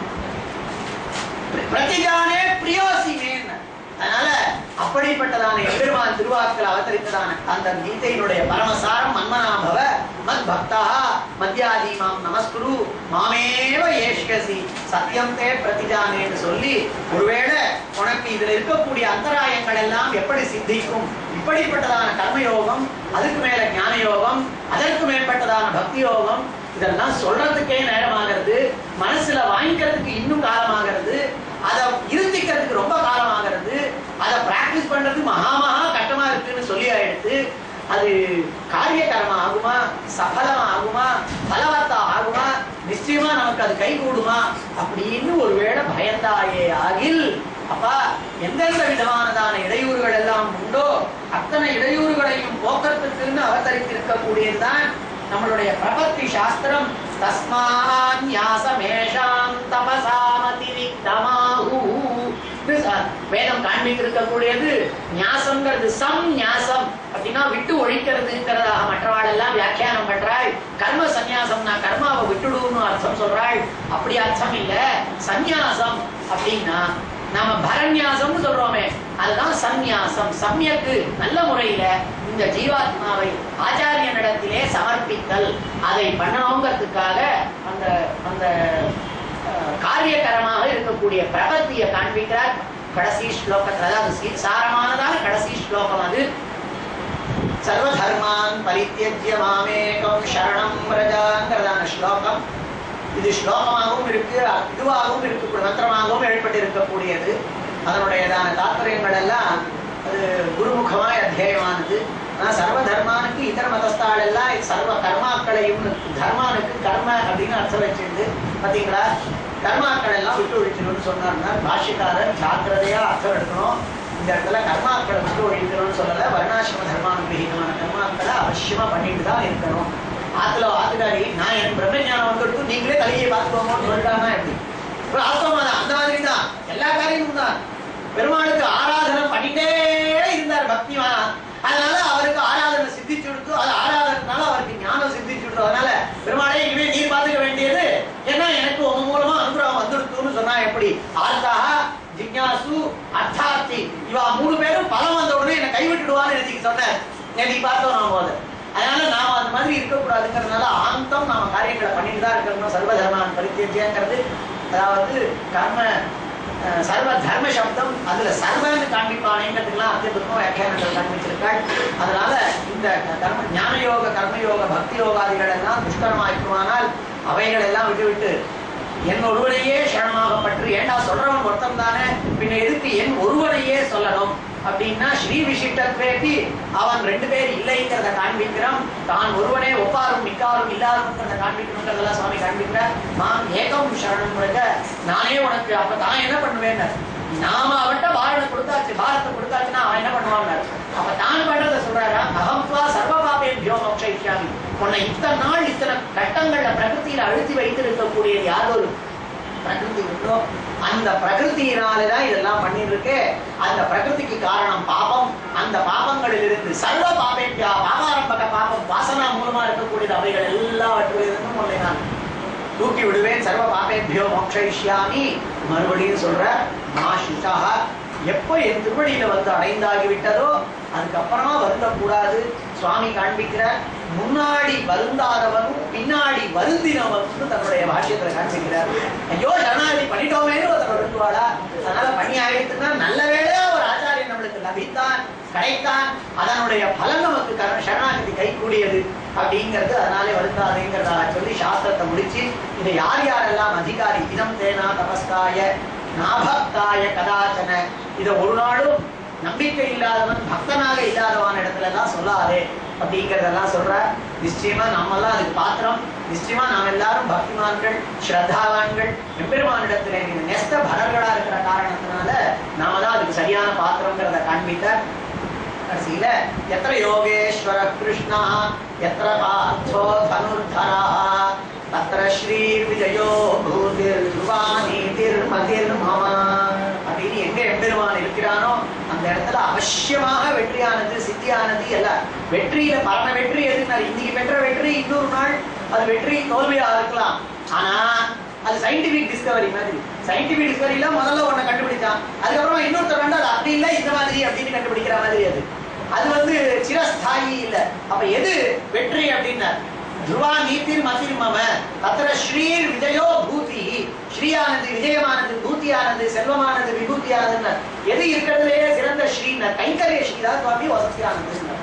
பிரதிஜானே பிரியோசினேன் அதனால அப்படிப்பட்டதான எம்பெருமான் திருவாக்கில் அவதரித்ததான அந்த கீதையினுடைய பரமசாரம் மன்மனாபவ மத் பக்தா மத்தியாதி மாம் நமஸ்குரு மாமேவ ஏஷ்கசி சத்தியம் தே பிரதிஜானேன்னு சொல்லி ஒருவேளை உனக்கு இதுல இருக்கக்கூடிய அந்தராயங்கள் எல்லாம் எப்படி சித்திக்கும் இப்படிப்பட்டதான கர்மயோகம் அதுக்கு மேல ஞான யோகம் அதற்கு மேற்பட்டதான பக்தி யோகம் இதெல்லாம் சொல்றதுக்கே நேரமாகிறது மனசுல வாங்கிக்கிறதுக்கு இன்னும் காலமாகிறது அதை இருந்திக்கிறதுக்கு ரொம்ப காலமாகிறது அதை பிராக்டிஸ் பண்றது மகா மகா கட்டமா இருக்குன்னு சொல்லி ஆயிடுத்து அது காரியகரமா ஆகுமா சபலமா ஆகுமா பலவத்தா ஆகுமா நிச்சயமா நமக்கு அது கை கூடுமா அப்படின்னு ஒருவேளை பயந்தாயே ஆகில் அப்பா எந்தெந்த விதமானதான இடையூறுகள் எல்லாம் உண்டோ அத்தனை இடையூறுகளையும் போக்குறதுக்குன்னு அவதரித்திருக்கக்கூடியதுதான் நம்மளுடைய பிரபத்தி சாஸ்திரம் தஸ்மான்யாசமேஷாம் தபசாமதிரிக்தமாஹு இது ச- வேதம் காண்பித்திருக்கக்கூடியது ஞாசம்ங்கிறது சம் ஞாசம் அப்படின்னா விட்டு ஒழிக்கிறதுங்கிறதாக மற்றவாள் எல்லாம் வியாக்கியானம் பண்றாள் கர்ம சந்நியாசம்னா கர்மாவை விட்டுடுன்னு அர்த்தம் சொல்றாள் அப்படி அர்த்தம் இல்ல சந்நியாசம் அப்படின்னா நாம பரநியாசம்னு சொல்றோமே அதுதான் சந்நியாசம் சமயக்கு நல்ல முறையில இந்த ஜீவாத்மாவை ஆச்சாரியனிடத்திலே சமர்ப்பித்தல் அதை பண்ணணுங்கிறதுக்காக அந்த அந்த அஹ், காரியகரமாக இருக்கக்கூடிய பிரபத்தியை காண்பிக்கிறார் கடைசி ஸ்லோகத்தில் அதாவது சி- சாரமானதான கடைசி ஸ்லோகம் அது சர்வதர்மான் பரித்தியஜ்ய மாமேகம் சரணம் பிரஜாங்கிறதான ஸ்லோகம் இது ஸ்லோகமாகவும் இருக்கு இதுவாகவும் இருக்கு மந்திரமாகவும் எழுப்பட்டிருக்கக்கூடியது அதனுடையதான தாத்பரியங்கள் எல்லாம் அது குருமுகமாய் அத்தியாயமானது ஆனா சர்வ தர்மானுக்கு இதர மதஸ்தாள் எல்லாம் இது சர்வ கர்மாக்களையும் தர்மானுக்கு கர்ம அப்படின்னு அர்த்தம் வச்சிருந்து பாத்தீங்களா கர்மாக்கள் எல்லாம் விட்டு ஒழிச்சிடணும்னு சொன்னார்னா பாஷ்யக்காரர் ஜாக்கிரதையா அர்த்தம் எடுக்கணும் இந்த இடத்துல கர்மாக்களை விட்டு ஒழிக்கணும்னு சொல்லல வர்ணாசிரம தர்மானுகிரகமான கர்மாக்களை அவசியமா பண்ணிட்டு தான் இருக்கணும் ஆத்துல ஆத்துக்காரி நான் என் பிரம்மஞானம் வந்துட்டு நீங்களே தலையை பார்த்துக்கோங்கன்னு சொல்லிட்டாங்கன்னா எப்படி ஒரு ஆத்மா தான் அந்த மாதிரி தான் எல்லா காரியமும் தான் பெருமாளுக்கு ஆராதனை பண்ணிட்டே இருந்தார் பக்திமா அதனால அவருக்கு ஆராதனை சித்திச்சு கொடுத்து அது ஆராதனைனால அவருக்கு சொன்னார் நேற்று பார்த்தோம் நாம அதை அதனால நாம அந்த மாதிரி இருக்கக்கூடாதுங்கிறதுனால ஆந்தம் நாம காரியங்களை பண்ணிட்டு தான் இருக்கணும் சர்வ தர்மான் பரித்தியஜங்கிறது அதாவது கர்ம அஹ், சர்வ தர்ம சப்தம் அதுல சர்வன்னு காண்பிப்பானேங்கிறதுக்கெல்லாம் அத்தியுத்தமா வியாக்கியானங்கள் காண்பிச்சிருக்காள் அதனால இந்த கர்ம ஞானயோக கர்மயோக பக்தி யோகாதிகள் எல்லாம் துஷ்கரமாயிருக்குமானால் அவைகள் எல்லாம் விட்டு விட்டு என் ஒருவனையே சரணமாக பற்று ஏண்டா சொல்றவன் ஒருத்தன் தானே பின்ன எதுக்கு என் ஒருவனையே சொல்லணும் அப்படின்னா ஸ்ரீ விசிஷ்டத்வேபி அவன் ரெண்டு பேர் இல்லைங்கிறத காண்பிக்கிறான் தான் ஒருவனே ஒப்பாரும் மிக்காரும் இல்லாருங்கிறத காண்பிக்கணுங்கிறதெல்லாம் சுவாமி காண்பிக்கிறார் நான் ஏகம் சரணம் முழுக்க நானே உனக்கு அப்ப தான் என்ன பண்ணுவேன் நாம அவன்கிட்ட பாரத்தை கொடுத்தாச்சு பாரத்தை கொடுத்தாச்சுன்னா அவன் என்ன பண்ணுவாங்க அப்ப தான் பண்றத சொல்றாரா அகம்வா சர்வ பாபேபியோ மோக்ஷயிஷ்யாமி உன்னை இத்தனை நாள் இத்தனை கட்டங்கள்ல பிரகிருதியில அழுத்தி வைத்திருக்கக்கூடிய யாரொரு பிரகிருதி உண்டோ அந்த பிரகிருதியினாலதான் இதெல்லாம் பண்ணிட்டு இருக்கு அந்த பிரகிருதிக்கு காரணம் பாபம் அந்த பாபங்களில் இருந்து சர்வ பாபேபியா பாபாரம்பக பாபம் வாசனா மூலமா இருக்கக்கூடியது அவைகள் எல்லாவற்றிலிருந்தும் உன்னை நான் தூக்கி விடுவேன் சர்வ பாபேபியோ மோக்ஷயிஷ்யாமி மறுபடியும் சொல்ற மாஷிஷா எப்போ என் திருவடியில வந்து அடைந்தாகி விட்டதோ அதுக்கப்புறமா வருந்தக்கூடாது சுவாமி காண்பிக்கிற முன்னாடி வருந்தாதவனும் பின்னாடி வருந்தினவனும் தன்னுடைய பாஷ்யத்துல காண்பிக்கிறார் ஐயோ சரணாகதி பண்ணிட்டோமேன்னு ஒருத்தர் வருந்துவாடா அதனால பண்ணி ஆகிட்டுன்னா நல்ல வேளையா ஒரு ஆச்சாரியன் நம்மளுக்கு லபித்தான் கிடைத்தான் அதனுடைய பலன் நமக்கு கர- சரணாகதி கைகூடியது அப்படிங்கிறது அதனாலே வருந்தாதுங்கிறதாக சொல்லி சாஸ்திரத்தை முடிச்சு இதை யார் யாரெல்லாம் அதிகாரி இதம் தேனா தபஸ்காய நாபக்தாய கதாச்சன இதை ஒரு நாளும் நம்பிக்கை இல்லாதவன் பக்தனாக இல்லாதவன் இடத்துல எல்லாம் சொல்லாதே அப்படிங்கறதெல்லாம் சொல்ற நிச்சயமா நம்மெல்லாம் அதுக்கு பாத்திரம் நிச்சயமா நாம் எல்லாரும் பக்திமான்கள் ஸ்ரத்தாவான்கள் எம்பெருமானிடத்துல நீங்க நெஸ்த பரர்களா இருக்கிற காரணத்தினால நாம தான் அதுக்கு சரியான பாத்திரங்கிறத காண்பித்தார் கடைசியில எத்திர யோகேஸ்வர கிருஷ்ணா எத்திர பார்த்தோ தனுர்தரா தத்திர ஸ்ரீ விஜயோ பூதிர் துவானீதிர் மதிர் மம அப்படின்னு எங்க எம்பெருமான் இருக்கிறானோ அந்த இடத்துல அவசியமாக வெற்றியானது சித்தியானது எல்லாம் வெற்றியில பரம வெற்றி எதுனா இன்னைக்கு பெற்ற வெற்றி இன்னொரு நாள் அது வெற்றி தோல்வியா இருக்கலாம் ஆனா அது சயின்டிபிக் டிஸ்கவரி மாதிரி சயின்டிபிக் டிஸ்கவரியில முதல்ல ஒண்ணு கண்டுபிடிச்சான் அதுக்கப்புறமா இன்னொருத்தர் வந்து அது அப்படி இல்லை இந்த மாதிரி அப்படின்னு கண்டுபிடிக்கிற மாதிரி அது அது வந்து சிரஸ்தாயி இல்ல அப்ப எது வெற்றி அப்படின்னா துருவா நீத்திர் மதிர்மம அத்தர ஸ்ரீர் விஜயோ பூதி ஸ்ரீயானது விஜயமானது பூத்தியானது செல்வமானது விபூத்தியானதுன்னு எது இருக்கிறதுலயே சிறந்த ஸ்ரீன கைங்கரிய ஸ்ரீதான் சுவாமி வசதியானது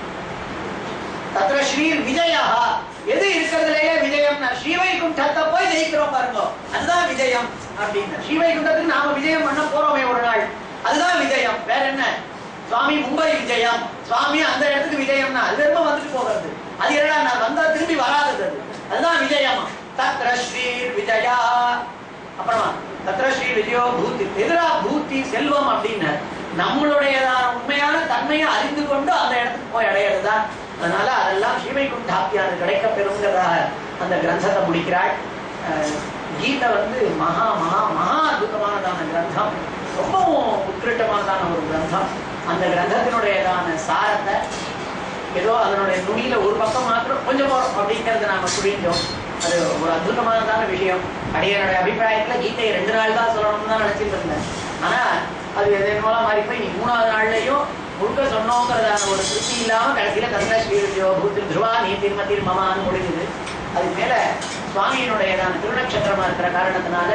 தத்ர ஸ்ரீர் விஜயா எது இருக்கிறதுலயே விஜயம்னா ஸ்ரீவைகுண்டத்தை போய் ஜெயிக்கிறோம் பாருங்க அதுதான் விஜயம் அப்படின்னு ஸ்ரீவைகுண்டத்துக்கு நாம விஜயம் பண்ண போறோமே ஒரு நாள் அதுதான் விஜயம் வேற என்ன சுவாமி மும்பை விஜயம் சுவாமி அந்த இடத்துக்கு விஜயம்னா அது வெறும வந்துட்டு போகிறது அது என்னடா நான் வந்தா திரும்பி வராதது அது அதுதான் விஜயமா தத்ர ஸ்ரீர் விஜயா அப்புறமா தத்ர ஸ்ரீ விஜயோ பூத்தி எதிரா பூத்தி செல்வம் அப்படின்னு நம்மளுடையதான உண்மையான தன்மையை அறிந்து கொண்டு அந்த இடத்துக்கு போய் அடையிறதுதான் அதனால அதெல்லாம் ஸ்ரீவைகுண்டாப்தியானது கிடைக்க பெறுங்கிறதாக அந்த கிரந்தத்தை முடிக்கிறாள் அஹ் கீதை வந்து மகா மகா மகா அற்புதமானதான கிரந்தம் ரொம்பவும் உத்கிருஷ்டமானதான ஒரு கிரந்தம் அந்த கிரந்தத்தினுடையதான சாரத்தை ஏதோ அதனுடைய நுனியில ஒரு பக்கம் மாத்திரம் கொஞ்சம் போறோம் அப்படிங்கறத நாம புரிஞ்சோம் அது ஒரு அற்புதமானதான விஷயம் அடியனுடைய அபிப்பிராயத்துல கீதையை ரெண்டு நாள் தான் சொல்லணும்னு தான் நினைச்சிட்டு இருந்தேன் ஆனா அது எதன் மூலம் மாறி போய் நீ மூணாவது நாள்லயும் முழுக்க சொன்னோங்கிறதான ஒரு திருப்தி இல்லாம கடைசியில கருணா ஸ்ரீவித்யோ பூத்தி துருவா நீ திருமதி மமான்னு முடிஞ்சுது அதுக்கு மேல சுவாமியினுடையதான திருநட்சத்திரமா இருக்கிற காரணத்தினால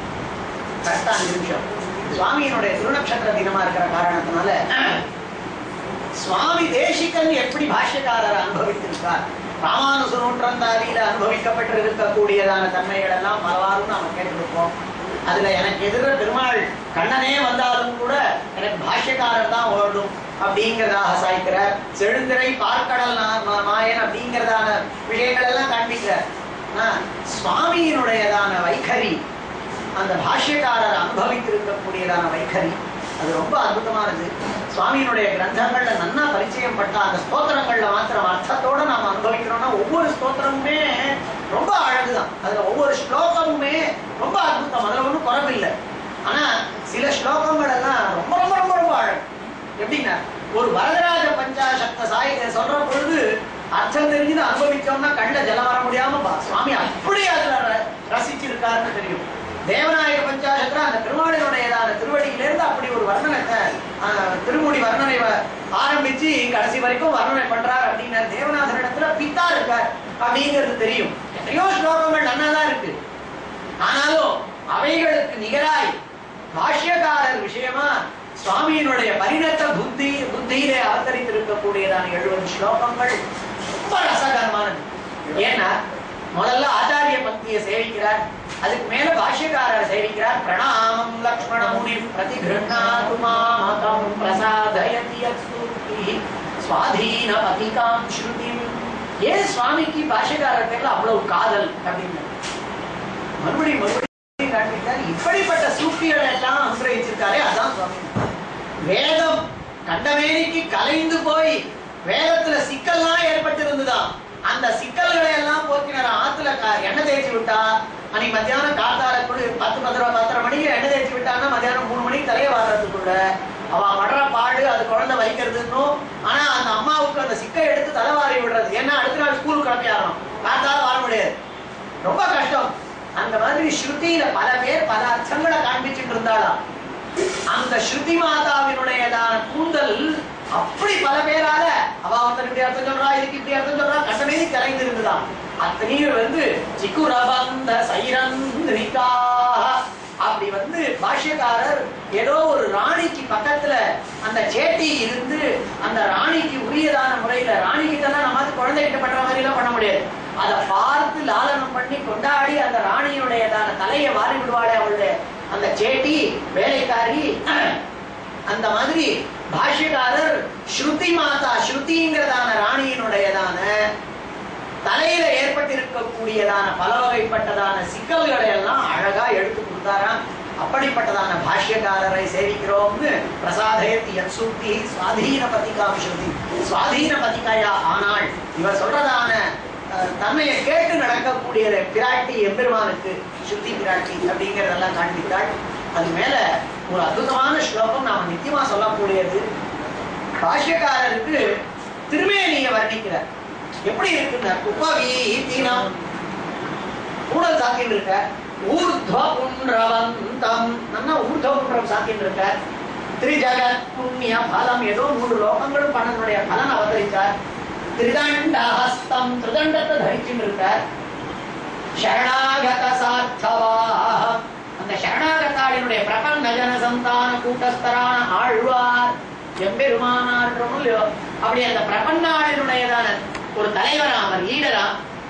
கரெக்டா அஞ்சு நிமிஷம் சுவாமியினுடைய திருநட்சத்திர தினமா இருக்கிற காரணத்தினால சுவாமி தேசிகன் எப்படி பாஷ்யக்காரர் அனுபவித்திருக்கார் ராமானுச நூற்றந்தாதியில அனுபவிக்கப்பட்டிருக்கக்கூடியதான தன்மைகள் எல்லாம் பலவாறும் நாம கேட்டிருப்போம் அதுல எனக்கு எதிர பெருமாள் கண்ணனே வந்தாலும் கூட எனக்கு பாஷ்யக்காரர் தான் ஓடும் அப்படிங்கிறதாக சாய்க்கிறார் செழுந்திரை பார்க்கடல் நா- மா- மாயன் அப்படிங்கிறதான விஷயங்கள் எல்லாம் காண்பிக்கிறார் ஆனா, சுவாமியினுடையதான வைகரி அந்த பாஷ்யக்காரர் அனுபவித்திருக்கக்கூடியதான வைகரி அது ரொம்ப அற்புதமானது சுவாமியினுடைய கிரந்தங்கள்ல நன்னா பரிச்சயம் பட்ட அந்த ஸ்தோத்திரங்கள்ல மாத்திரம் அர்த்தத்தோட நாம அனுபவிக்கிறோம்னா ஒவ்வொரு ஸ்தோத்திரமுமே ரொம்ப அழகுதான் அதுல ஒவ்வொரு ஸ்லோகமுமே ரொம்ப அற்புதம் அதுல ஒண்ணும் குறவில்லை ஆனா சில ஸ்லோகங்கள் எல்லாம் ரொம்ப ரொம்ப ரொம்ப ரொம்ப அழகு எப்படின்னா ஒரு வரதராஜ பஞ்சாசக்த சாயிக சொல்ற பொழுது அர்த்தம் தெரிஞ்சு அனுபவிச்சோம்னா கண்ட ஜலம் வர முடியாம பா- சுவாமி அப்படி அதுல ர- ரசிச்சிருக்காருன்னு தெரியும் தேவநாயக பஞ்சாசத்துல அந்த பெருமாளினுடையதான திருவடியிலிருந்து அப்படி ஒரு வர்ணனத்தை ஆஹ், திருமுடி வர்ணனை வ- ஆரம்பிச்சு கடைசி வரைக்கும் வர்ணனை பண்றார் அப்படின்னா தேவநாதர் இடத்துல பித்தா இருக்கார் அப்படிங்கிறது தெரியும் எத்தனையோ ஸ்லோகங்கள் நன்னாதான் இருக்கு ஆனாலும் அவைகளுக்கு நிகராய் பாஷ்யக்காரர் விஷயமா சுவாமியினுடைய பரிணத்த புத்தி புத்தியிலே அவதரித்திருக்கக்கூடியதான எழுபது ஸ்லோகங்கள் ரொம்ப ரசகரமானது ஏன்னா முதல்ல ஆச்சாரிய பக்தியை சேவிக்கிறார் அதுக்கு மேல பாஷ்யக்காரர் சேவிக்கிறார் பிரணாமம் லக்ஷ்மண முனி பிரதிகிருண்ணாது மாதம் பிரசாதயதி யத்ஸ்துதி ஸ்வாதீன பதிகாம் ஸ்ருதிம் ஏன் சுவாமிக்கு பாஷ்யக்காரர் பேர்ல அவ்வளவு காதல் அப்படின்னு மறுபடியும் மறுபடியும் காண்பித்தார் இப்படிப்பட்ட சூக்திகளை எல்லாம் அனுகிரகிச்சிருக்காரே அதான் சுவாமி வேதம் கண்டமேனிக்கு கலைந்து போய் வேதத்துல சிக்கல்லாம் ஏற்பட்டிருந்துதான் அந்த சிக்கல்களை எல்லாம் போக்கினார் ஆத்துல க- எண்ணெய் தேய்ச்சி விட்டா அன்னைக்கு மத்தியானம் காத்தால கூட பத்து பத்து ரூபா பத்தரை மணிக்கு எண்ணெய் தேய்ச்சி விட்டான்னா மத்தியானம் மூணு மணிக்கு தலைய வாடுறதுக்குள்ள அவ படுற பாடு அது குழந்தை வைக்கிறதுன்னும் ஆனா அந்த அம்மாவுக்கு அந்த சிக்கை எடுத்து தலைவாரி விடுறது ஏன்னா அடுத்த நாள் ஸ்கூல் கிளம்பியாரணும் காத்தால வர முடியாது ரொம்ப கஷ்டம் அந்த மாதிரி ஸ்ருதியில பல பேர் பல அர்த்தங்களை காண்பிச்சுட்டு இருந்தாளாம் அந்த ஸ்ருதி மாதாவினுடையதான கூந்தல் அப்படி பல பேரால அவ ஒருத்தர் இப்படி அர்த்தம் சொல்றா இதுக்கு இப்படி அர்த்தம் சொல்றா கண்டமேனி கலைந்து இருந்துதான் அத்தனையும் வந்து சிக்குரபந்த சைரந்திரிகா அப்படி வந்து பாஷ்யக்காரர் ஏதோ ஒரு ராணிக்கு பக்கத்துல அந்த சேட்டி இருந்து அந்த ராணிக்கு உரியதான முறையில ராணி கிட்ட எல்லாம் நம்ம குழந்தை கிட்ட பண்ற மாதிரி எல்லாம் பண்ண முடியாது அதை பார்த்து லாலனம் பண்ணி கொண்டாடி அந்த ராணியுடையதான தலையை வாரி விடுவாளே அவளுடைய அந்த சேட்டி வேலைக்காரி அந்த மாதிரி பாஷ்யக்காரர் ஸ்ருதி மாதா ஸ்ருதிங்கிறதான ராணியினுடையதான தலையில ஏற்பட்டிருக்கக்கூடியதான பல வகைப்பட்டதான சிக்கல்களை எல்லாம் அழகா எடுத்து கொடுத்தாராம் அப்படிப்பட்டதான பாஷ்யக்காரரை சேவிக்கிறோம்னு பிரசாதயத்தி யத் சூக்தி சுவாதீன பதிகாம் ஸ்ருதி சுவாதீன பதிகாயா ஆனால் இவர் சொல்றதான அஹ், தன்மையை கேட்டு நடக்கக்கூடிய பிராட்டி எம்பெருமானுக்கு ஸ்ருதி பிராட்டி அப்படிங்கறதெல்லாம் காண்பித்தாள் அது மேல ஒரு அற்புதமான ஸ்லோகம் நாம நித்தியமா சொல்லக்கூடியது பாஷ்யக்காரருக்கு திருமேனியை வர்ணிக்கிறார் எப்படி இருக்குன்னா உபவீதினம் கூடல் சாத்தின்னு இருக்க ஊர்த்வ புன்றவந்தம் நல்லா ஊர்த்வ புன்றம் சாத்தின்னு இருக்க திரிஜகத் புண்ணிய பலம் ஏதோ மூன்று லோகங்களும் பண்ணனுடைய பலன் அவதரித்தார் திரிதண்டஹஸ்தம் திருதண்டத்தை தரிச்சுன்னு இருக்கார் சரணாகத சார்த்தவாஹம் அந்த சரணாகத்தாளினுடைய பிரபந்த ஜன சந்தான கூட்டஸ்தரான ஆழ்வார் எம்பெருமானார் இல்லையோ அப்படி அந்த பிரபன்னாளினுடையதான ஒரு தலைவரா அவர் லீடரா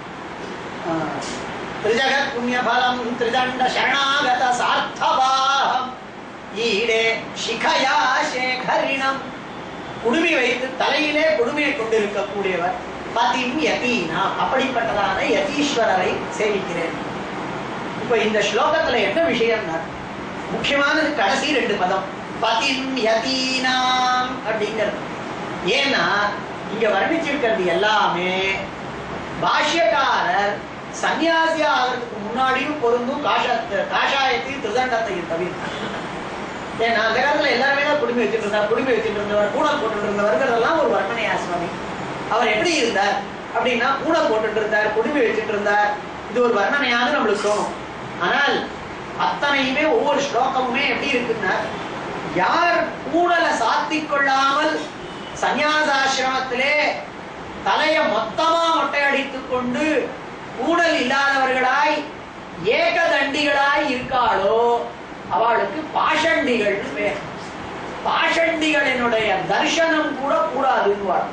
திரிஜகத் புண்ணியபலம் திரிதண்ட சரணாகத சார்த்தவாஹம் ஈடே சிகயா சேகரிணம் குடுமி வைத்து தலையிலே குடுமையை கொண்டிருக்கக்கூடியவர் பதிம் யதீனா அப்படிப்பட்டதான யதீஸ்வரரை சேவிக்கிறேன் இப்ப இந்த ஸ்லோகத்துல என்ன விஷயம்னா முக்கியமானது கடைசி ரெண்டு பதம் பதிம் யதீனாம் அப்படிங்கிறது ஏன்னா இங்க வர்ணிச்சிருக்கிறது எல்லாமே பாஷ்யக்காரர் சன்னியாசி ஆகிறதுக்கு முன்னாடியும் பொருந்தும் காஷ காஷாயத்தையும் திருதண்டத்தையும் தவிர்த்தார் ஏன்னா அந்த காலத்துல எல்லாருமே தான் குடுமி வச்சுட்டு இருந்தார் குடுமி வச்சுட்டு இருந்தவர் கூடல் போட்டுட்டு இருந்தவர்ங்கிறதெல்லாம் ஒரு வர்ணனையா சுவாமி அவர் எப்படி இருந்தார் அப்படின்னா கூடல் போட்டுட்டு இருந்தார் குடுமி வச்சுட்டு இருந்தார் இது ஒரு வர்ணனையாக நம்மளுக்கு தோணும் ஆனால் அத்தனையுமே ஒவ்வொரு ஸ்லோகமுமே எப்படி இருக்குன்னா யார் கூடலை சாத்திக் கொள்ளாமல் சந்நியாசாசிரமத்திலே தலைய மொத்தமா மொட்டை அடித்துக் கொண்டு கூடல் இல்லாதவர்களாய் ஏகதண்டிகளாய் இருக்காளோ அவளுக்கு பாஷண்டிகள் பேர் பாஷண்டிகளினுடைய தரிசனம் கூட கூடாதுங்குவாள்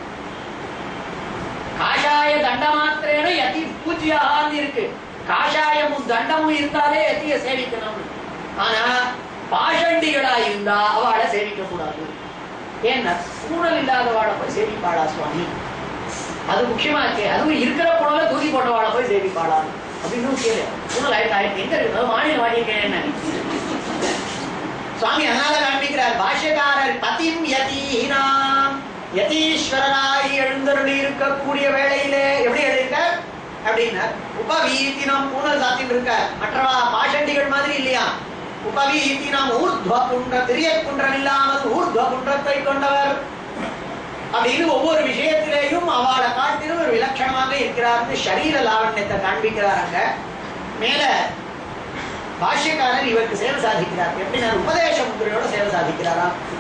காஷாய தண்ட மாத்திரேன யதி பூஜ்யான்னு இருக்கு காஷாயமும் தண்டமும் இருந்தாலே யதிய சேவிக்கணும் ஆனா பாஷண்டிகளா இருந்தா அவளை சேவிக்க கூடாது ஏன்னா கூடல் இல்லாதவாளை போய் சேவிப்பாளா சுவாமி அது முக்கியமா இருக்கே அதுவும் இருக்கிற புடவை தூக்கி போட்டவாளை போய் சேவிப்பாளா அப்படின்னு கேளு கூடல் ஆயிட்டு ஆயிட்டு எங்க இருக்கு மாநில வாடிக்கை என்ன சுவாமி அதனால காண்பிக்கிறார் பாஷ்யக்காரர் பதிம் யதீனாம் யதீஸ்வரராய் எழுந்தருளி இருக்கக்கூடிய வேளையிலே எப்படி எழுதியிருக்கார் அப்படின்னா உபவீத்தினம் பூனல் சாத்திட்டு இருக்கார் மற்றவா பாஷண்டிகள் மாதிரி இல்லையா உபவீத்தினம் ஊர்த்வ குன்ற திரிய குன்றம் இல்லாமல் ஊர்த்வ குன்றத்தை கொண்டவர் அப்படின்னு ஒவ்வொரு விஷயத்திலேயும் அவளை காட்டிலும் ஒரு விலட்சணமாக இருக்கிறார்னு சரீர லாவண்யத்தை காண்பிக்கிறாருங்க மேல பாஷ்யக்காரர் இவருக்கு சேவை சாதிக்கிறார் எப்படி நான் உபதேச முத்திரையோட சேவை சாதிக்கிறாரா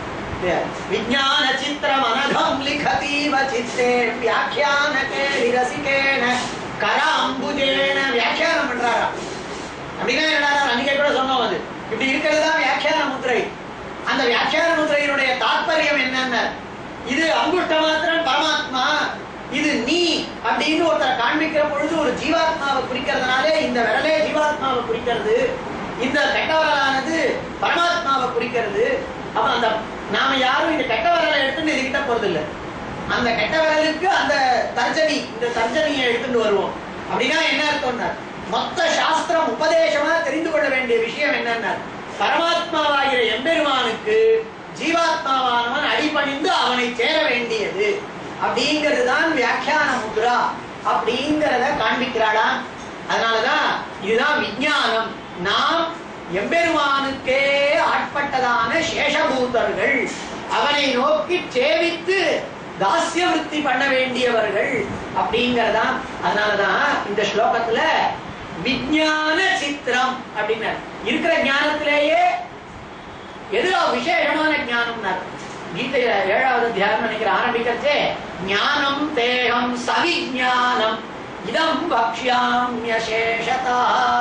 விஜான சித்திரம் அனகம் லிகதீவ சித்தே வியாக்கியானகே விரசிகேன கராம்புஜேன வியாக்கியானம் பண்றாரா அப்படின்னா என்னடா அன்னைக்கே கூட சொன்னோம் அது இப்படி இருக்கிறது தான் வியாக்கியான முத்திரை அந்த வியாக்கியான முத்திரையினுடைய தாத்பரியம் என்னன்னு இது அங்குஷ்ட மாத்திரம் பரமாத்மா இது நீ அப்படின்னு ஒருத்தரை காண்பிக்கிற பொழுது ஒரு ஜீவாத்மாவை குறிக்கிறதுனாலே இந்த விரலே ஜீவாத்மாவை குறிக்கிறது இந்த கெட்டவரலானது பரமாத்மாவை குறிக்கிறது அப்ப அந்த நாம யாரும் இந்த கெட்ட விரலை எடுத்துட்டு இதுகிட்ட போறது இல்ல அந்த கெட்ட விரலுக்கு அந்த தர்ஜனி இந்த தர்ஜனியை எடுத்துட்டு வருவோம் அப்படின்னா என்ன அர்த்தம்னா மொத்த சாஸ்திரம் உபதேசமா தெரிந்து கொள்ள வேண்டிய விஷயம் என்னன்னா பரமாத்மாவாகிற எம்பெருமானுக்கு ஜீவாத்மாவானவன் அடிபணிந்து அவனை சேர வேண்டியது அப்படிங்கிறது தான் வியாக்கியான முத்ரா அப்படிங்கிறத காண்பிக்கிறாளா அதனாலதான் இதுதான் விஞ்ஞானம் நாம் எம்பெருமானுக்கே ஆட்பட்டதான சேஷபூதர்கள் அவனை நோக்கி சேவித்து தாஸ்ய விருத்தி பண்ண வேண்டியவர்கள் அப்படிங்கறதா அதனாலதான் இந்த ஸ்லோகத்துல விஞ்ஞான சித்திரம் அப்படின்னு இருக்கிற ஞானத்திலேயே எது விசேஷமான ஞானம்னார் கீதையில ஏழாவது தியானம் நினைக்கிற ஆரம்பிக்கிறச்சே ஞானம் தேகம் சவிஞானம் இதம் பக்ஷ்யாமியசேஷதா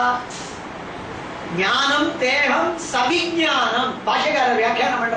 ஞானம் தேகம் சவிஞானம் பாஷகார வியாக்கியானம் பண்ற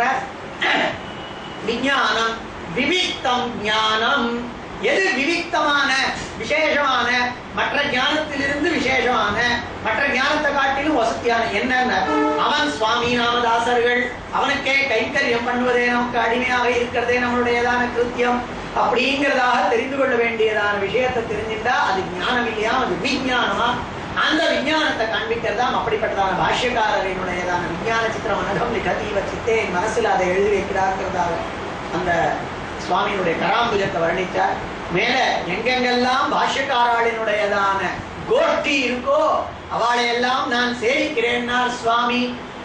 விஞ்ஞானம் விவிக்தம் ஞானம் எது விவிக்தமான விசேஷமான மற்ற ஞானத்திலிருந்து விசேஷமான மற்ற ஞானத்தை காட்டிலும் வசதியான என்னென்ன அவன் சுவாமி நாமதாசர்கள் அவனுக்கே கைங்கரியம் பண்ணுவதே நமக்கு அடிமையாக இருக்கிறதே நம்மளுடையதான கிருத்தியம் அப்படிங்கிறதாக தெரிந்து கொள்ள வேண்டியதான விஷயத்தை தெரிஞ்சுட்டா அது ஞானம் இல்லையா அது விஞ்ஞானமா அந்த விஞ்ஞானத்தை காண்பிக்கிறதாம் அப்படிப்பட்டதான பாஷ்யக்காரரினுடையதான விஞ்ஞான சித்திரம் அனகம் லிகதீவ சித்தே என் மனசுல அதை எழுதி வைக்கிறாங்கிறதாக அந்த சுவாமியினுடைய கராம்புஜத்தை வர்ணித்தார் மேல எங்கெங்கெல்லாம் பாஷ்யக்காராளினுடையதான கோஷ்டி இருக்கோ அவளை எல்லாம் நான் சேவிக்கிறேன்னார் சுவாமி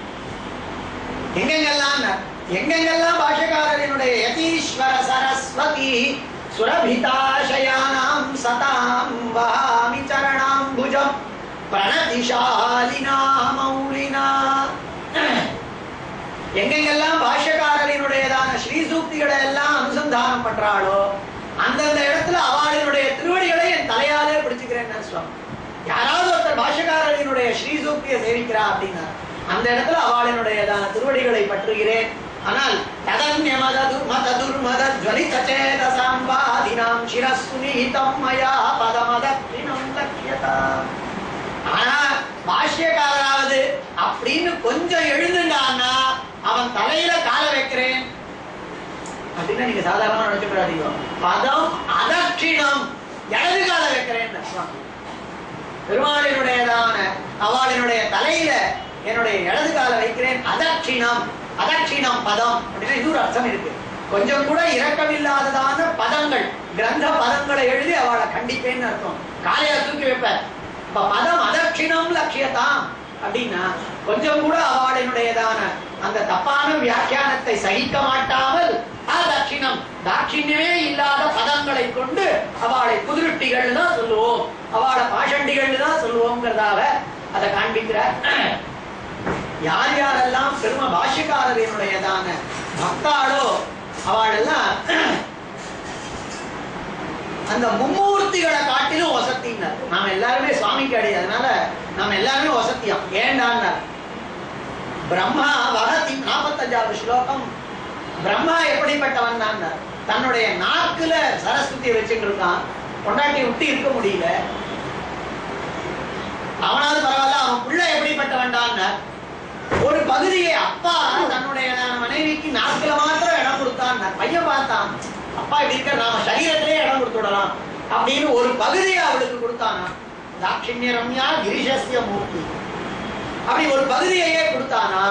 எங்கெங்கெல்லாம் எங்கெங்கெல்லாம் பாஷக்காரரினுடைய யதீஸ்வர சரஸ்வதி சுரபிதாசயானாம் சதாம் வஹாமி சரணாம்புஜம் பிரணதிசாலினா மௌலினா எங்கெங்கெல்லாம் பாஷ்யக்காரரினுடையதான ஸ்ரீ சூக்திகளை எல்லாம் அனுசந்தானம் பண்றாளோ அந்தந்த இடத்துல அவளினுடைய திருவடிகளை என் தலையாலே பிடிச்சுக்கிறேன் சுவாமி யாராவது ஒருத்தர் பாஷ்யக்காரரினுடைய ஸ்ரீ சூக்தியை சேவிக்கிறா அப்படின்னா அந்த இடத்துல அவளினுடையதான திருவடிகளை பற்றுகிறேன் ஆனால் ததன்யமதது மததுர்மத ஜ்வலித சேதசாம்பாதினாம் சிரஸ்சுனிஹிதம் மயா பதமதக்ஷிணம் லக்ஷ்யதா ஆனா பாஷ்யக்காரராவது அப்படின்னு கொஞ்சம் எழுந்துட்டான்னா அவன் தலையில கால வைக்கிறேன் அப்படின்னு நீங்க சாதாரணமா நினைச்சுக்கூடாதீங்க பதம் அதட்சிணம் இடது கால வைக்கிறேன் அர்த்தம். பெருமாளினுடையதான அவளினுடைய தலையில என்னுடைய இடது கால வைக்கிறேன் அதட்சிணம் அதட்சிணம் பதம் அப்படின்னு இது ஒரு அர்த்தம் இருக்கு கொஞ்சம் கூட இரக்கமில்லாததான பதங்கள் கிரந்த பதங்களை எழுதி அவளை கண்டிப்பேன்னு அர்த்தம் காலையில தூக்கி வைப்பேன் இப்ப பதம் அதட்சிணம் லட்சியதாம் அப்படின்னா கொஞ்சம் கூட அவளினுடையதான அந்த தப்பான வியாக்கியானத்தை சகிக்க மாட்டாமல் அதட்சிணம் தாட்சிண்யமே இல்லாத பதங்களை கொண்டு அவளை குதிருட்டிகள் தான் சொல்லுவோம் அவளை பாஷண்டிகள் தான் சொல்லுவோங்கிறதாக அதை காண்பிக்கிறார் யார் யாரெல்லாம் பெரும பாஷ்யக்காரரினுடையதான பக்தாளோ அவளெல்லாம் அந்த மும்மூர்த்திகளை காட்டிலும் வசத்தினார் நாம எல்லாருமே சுவாமிக்கு அடி அதனால நாம எல்லாருமே வசத்தியம் ஏண்டான்னார் பிரம்மா வகத்தி நாற்பத்தஞ்சாவது ஸ்லோகம் பிரம்மா எப்படிப்பட்டவன் தான் தன்னுடைய நாக்குல சரஸ்வதியை வச்சுட்டு இருக்கான் பொண்டாட்டி விட்டு இருக்க முடியல அவனாவது பரவாயில்ல அவன் புள்ள எப்படிப்பட்டவன்டான்னு ஒரு பகுதியை அப்பா தன்னுடைய மனைவிக்கு நாக்குல மாத்திரம் இடம் கொடுத்தான் பையன் பார்த்தான் அப்பா இப்படி இருக்க நாம சரீரத்திலே இடம் கொடுத்து விடலாம் அப்படின்னு ஒரு பகுதியை அவளுக்கு கொடுத்தானா தாட்சிண்ய ரம்யா கிரிஷஸ்ய மூர்த்தி அப்படி ஒரு பகுதியையே கொடுத்தானா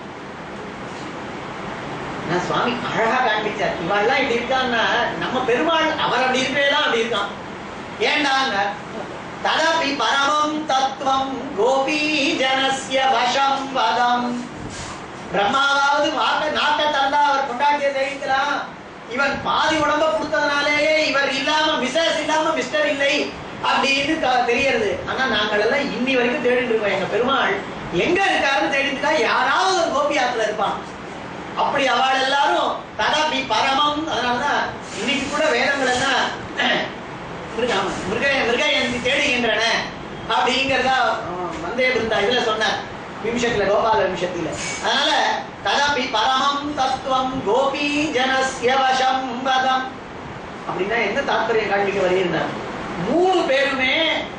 நான் சுவாமி அழகா காண்பிச்சார் இவெல்லாம் இப்படி இருக்கான்னா நம்ம பெருமாள் அவர் அப்படி இருக்கவே தான் அப்படி இருக்கான் ஏண்டாங்க ததபி பரமம் தத்துவம் கோபி ஜனஸ்ய வசம் வதம் பிரம்மாவாவது வாக்க நாக்க தந்தா அவர் கொண்டாட்டிய தெரிவிக்கலாம் இவன் பாதி உடம்ப கொடுத்ததுனாலேயே இவர் இல்லாம மிஸ்ஸஸ் இல்லாம மிஸ்டர் இல்லை அப்படின்னு க- தெரியறது ஆனா நாங்கள் எல்லாம் இன்னி வரைக்கும் தேடிட்டு இருக்கோம் எங்க பெருமாள் எங்க இருக்காருன்னு தேடிட்டு இருக்கா யாராவது ஒரு கோபி ஆத்துல இருப்பான் அப்படி அவள் எல்லாரும் ததாபி பரமம் அதனாலதான் இன்னைக்கு கூட வேதங்கள் எல்லாம் மிருக மிருக மிருகயந்தி தேடுகின்றன அப்படிங்கிறதா அஹ், வந்தே பிருந்தா இதுல சொன்னார் விம்சத்துல கோபால விம்சத்தில அதனால ததாபி பரமம் தத்துவம் கோபி ஜனஸ்ய வசம் வதம் அப்படின்னா என்ன தாற்பயம் காண்பிக்க வருகிறார் மூணு பேருமே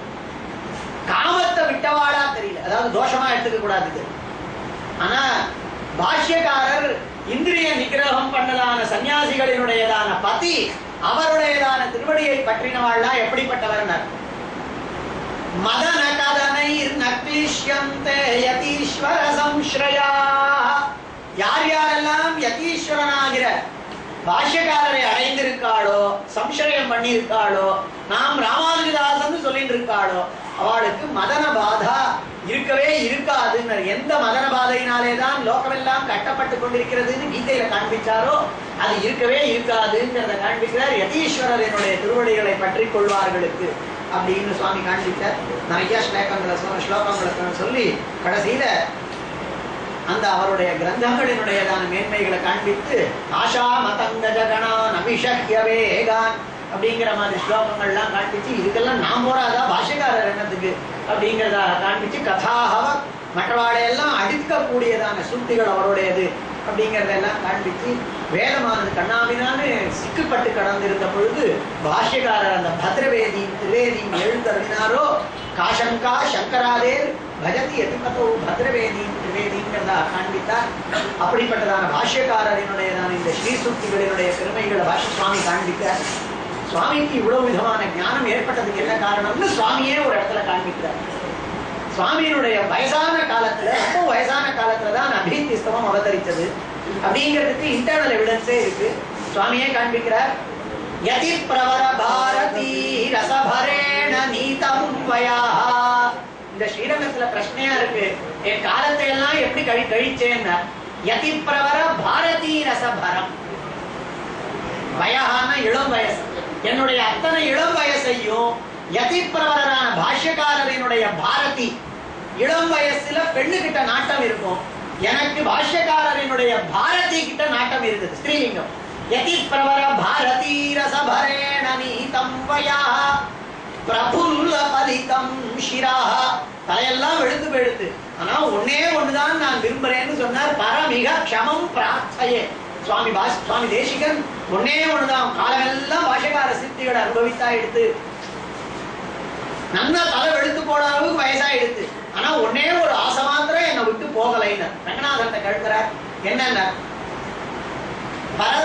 காமத்தை விட்டவாளா தெரியல அதாவது தோஷமா எடுத்துக்க கூடாது இது. ஆனா பாஷ்யக்காரர் இந்திரிய நிகிரகம் பண்ணதான சன்னியாசிகளினுடையதான பதி அவருடையதான திருவடியை பற்றினவாள்னா எப்படிப்பட்டவர்னர் மதன கதனைர் நக்லிஷ்யந்தே யதீஸ்வர சம்ஸ்ரயா யார் யாரெல்லாம் யதீஸ்வரனாகிற பாஷ்யக்காரரை அடைந்திருக்காளோ சம்சயம் பண்ணியிருக்காளோ நாம் ராமானுஜதாசன் சொல்லிட்டு இருக்காளோ அவளுக்கு மதன பாதா இருக்கவே இருக்காதுன்னு எந்த மதன பாதையினாலே தான் லோகமெல்லாம் கட்டப்பட்டு கொண்டிருக்கிறதுன்னு கீதையில காண்பிச்சாரோ அது இருக்கவே இருக்காதுங்கிறத காண்பிக்கிறார் யதீஸ்வரர் என்னுடைய திருவடிகளை பற்றி கொள்வார்களுக்கு அப்படின்னு சுவாமி காண்பித்தார் நிறைய ஸ்லோகங்களை சொன்ன ஸ்லோகங்களை சொல்லி கடைசியில அந்த அவருடைய கிரந்தங்களினுடையதான மேன்மைகளை காண்பித்து ஆஷா மதங்க ஜகனா நபிஷக்ய வேகான் அப்படிங்கிற மாதிரி ஸ்லோகங்கள்லாம் காண்பிச்சு இதுக்கெல்லாம் நாம் போறாதா பாஷைக்காரர் என்னத்துக்கு அப்படிங்கிறத காண்பிச்சு கதாகவ மற்றவாடையெல்லாம் அடிக்கக்கூடியதான சுத்திகள் அவருடையது அப்படிங்கிறதெல்லாம் காண்பிச்சு வேதமானது கண்ணாமினான்னு சிக்குப்பட்டு கடந்திருந்த பொழுது பாஷ்யக்காரர் அந்த பத்ரவேதி திரிவேதி எழுந்தருளினாரோ காஷங்கா சங்கராதேர் பஜதி எதிபதோ பத்ரவேதி திரிவேதிங்கிறதா காண்பித்தார் அப்படிப்பட்டதான பாஷ்யக்காரரினுடையதான இந்த ஸ்ரீசுக்திகளினுடைய பெருமைகளை பாஷ்ய சுவாமி காண்பித்தார் சுவாமிக்கு இவ்வளவு விதமான ஞானம் ஏற்பட்டதுக்கு என்ன காரணம்னு சுவாமியே ஒரு இடத்துல காண்பிக்கிறார் சுவாமியினுடைய வயசான காலத்துல ரொம்ப வயசான காலத்துல தான் அபிநீதிஸ்தவம் அவதரித்தது அப்படிங்கிறதுக்கு இன்டர்னல் எவிடன்ஸே இருக்கு சுவாமியே காண்பிக்கிறார் யதி பிரவர பாரதி ரசபரேண நீதம் வயா இந்த ஸ்ரீரங்கத்துல பிரச்சனையா இருக்கு என் காலத்தை எல்லாம் எப்படி கழி கழிச்சேன்னா யதி பிரவர பாரதி ரசபரம் வயகான இளம் வயசு என்னுடைய அத்தனை இளம் வயசையும் யதிப்பிரவரரான பாஷ்யக்காரரினுடைய பாரதி இளம் வயசுல பெண்ணு கிட்ட நாட்டம் இருக்கும் எனக்கு பாஷ்யக்காரரினுடைய பாரதி கிட்ட நாட்டம் இருக்குது ஸ்ரீலிங்கம் யதிப்பிரவர பாரதி ரசபரேண நீதம் வயா பிரபுல்ல பலிதம் ஷிரா தலையெல்லாம் வெளுத்து வெளுத்து ஆனா ஒன்னே ஒண்ணுதான் நான் விரும்புறேன்னு சொன்னார் பரமிக க்ஷமம் பிரார்த்தையே சுவாமி பாஷ் சுவாமி தேசிகன் ஒன்னே ஒண்ணுதான் காலமெல்லாம் பாஷகார சித்திகளை அனுபவித்தா எடுத்து நல்லா தலை வெளுத்து போன அளவுக்கு வயசாயிடுத்து ஆனா ஒன்னே ஒரு ஆசை மாத்திரம் என்னை விட்டு போகலைன்னு ரங்கநாதத்தை கேட்கிறார் என்னென்ன பர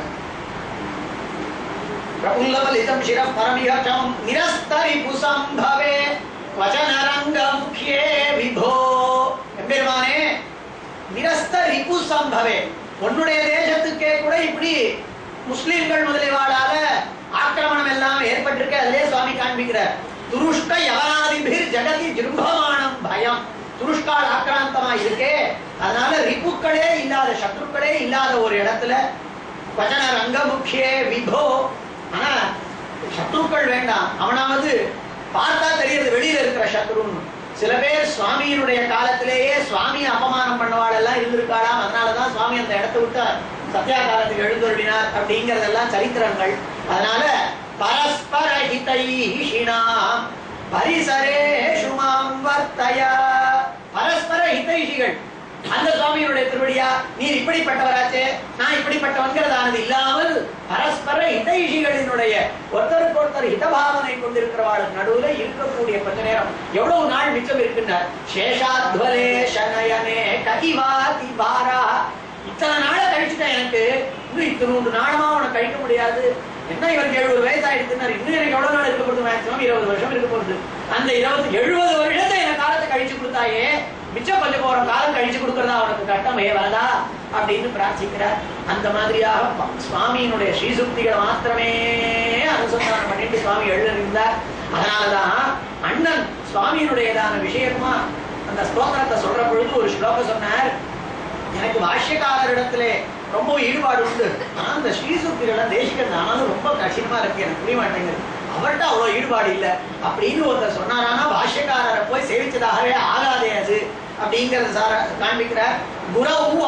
பிரபுல்லபலிதம் சிர பரமிகம் நிரஸ்தரிபு சம்பவே வச்சனரங்க முக்கியே விபோ எம்பெருமானே நிரஸ்த ரிபு சம்பவே உன்னுடைய தேசத்துக்கே கூட இப்படி முஸ்லிம்கள் முதலியவாளால ஆக்கிரமணம் எல்லாம் ஏற்பட்டிருக்க அதிலே சுவாமி காண்பிக்கிறார் துருஷ்ட யவனாதிபிர் ஜெகதி ஜிரும்பமானம் பயம் துருஷ்கால் ஆக்கிராந்தமா இருக்கே அதனால ரிப்புக்களே இல்லாத சத்ருக்களே இல்லாத ஒரு இடத்துல வச்சன ரங்கமுக்கியே விபோ ஆனா சத்ருக்கள் வேண்டாம் அவனாவது பார்த்தா தெரியுது வெளியில இருக்கிற சத்ருன்னு சில பேர் சுவாமியினுடைய காலத்திலேயே சுவாமியை அபமானம் பண்ணவாள் எல்லாம் இருந்திருக்காளாம் அதனாலதான் சுவாமி அந்த இடத்தை விட்டு சத்யா காலத்துக்கு எழுந்தருளினார் அப்படிங்கறதெல்லாம் சரித்திரங்கள் அதனால பரஸ்பர ஹிதைஷினாம் பரிசரேஷு மாம் வர்த்தய பரஸ்பர ஹிதைஷிகள் அந்த சுவாமியினுடைய திருவடியா நீர் இப்படிப்பட்டவராச்சே நான் இப்படிப்பட்டவன்கிறதானது இல்லாமல் பரஸ்பர ஹிதைஷிகளினுடைய ஒருத்தருக்கு ஒருத்தர் ஹிதபாவனை கொண்டிருக்கிறவாளுக்கு நடுவுல இருக்கக்கூடிய கொஞ்ச நேரம் எவ்வளவு நாள் மிச்சம் இருக்கின்றார் சேஷாத்வரே சனயனே ககிவாதி பாரா இத்தனை நாளை கழிச்சுட்டேன் எனக்கு இன்னும் இத்தனூண்டு நாளமா உனக்கு கழிக்க முடியாது என்ன இவருக்கு எழுபது வயசு ஆயிடுச்சுன்னா இன்னும் எனக்கு எவ்வளவு நாள் இருக்க போகுது மேக்ஸிமம் இருபது வருஷம் இருக்க போகுது அந்த இருபது எழுபது வருஷத்தை எனக்கு காலத்தை கழிச்சு கொடுத்தாயே மிச்சம் கொஞ்சம் போற காலம் கழிச்சு கொடுக்கறதா அவனுக்கு கட்டமே வரதா அப்படின்னு பிரார்த்திக்கிறார் அந்த மாதிரியாக ப- சுவாமியினுடைய ஸ்ரீசுக்திகளை மாத்திரமே அனுசந்தானம் பண்ணிட்டு சுவாமி எழுதிருந்தார் அதனாலதான் அண்ணன் சுவாமியினுடையதான விஷயமா அந்த ஸ்லோகத்தை சொல்ற பொழுது ஒரு ஸ்லோகம் சொன்னார் எனக்கு பாஷ்யக்காரரிடத்திலே ரொம்ப ஈடுபாடு உண்டு ஆனா அந்த ஸ்ரீசுக்திகளை தேசிகன் ஆனாலும் ரொம்ப கடினமா இருக்கு எனக்கு புரிய மாட்டேங்குது அவர்கிட்ட அவ்வளவு ஈடுபாடு இல்ல அப்படின்னு ஒருத்தர் சொன்னாரானா பாஷ்யக்காரரை போய் சேவிச்சதாகவே ஆகாதே அது அப்படிங்கறது சார காண்பிக்கிறார் குரவாதி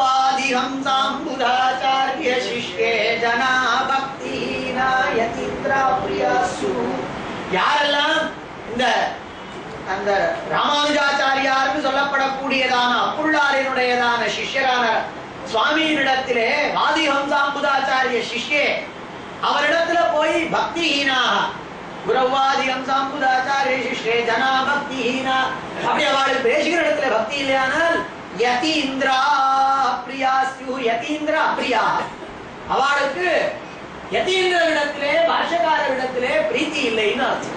गुरवादिहंसाम्बुधाचार्य शिष्ये जना பக்திஹீனா யதீந்திரா பிரியாசு யாரெல்லாம் இந்த அந்த ராமானுஜாச்சாரியார்னு சொல்லப்படக்கூடியதான அப்புள்ளாரினுடையதான சிஷ்யரான சுவாமியினிடத்திலே வாதிஹம்சாம்புதாச்சாரிய சிஷ்யே அவரிடத்துல போய் பக்திஹீனாக குரவாதி ஹம்சாம்புதாச்சாரிய சிஷ்யே ஜனா பக்திஹீனா அப்படி அவளுக்கு பேசுகிற இடத்துல பக்தி இல்லையானால் யதீந்திரா பிரியாஸ்யு யதீந்திரா பிரியா அவளுக்கு யதீந்திரவிடத்திலே பாஷகாரவிடத்திலே பிரீத்தி இல்லைன்னு அர்த்தம்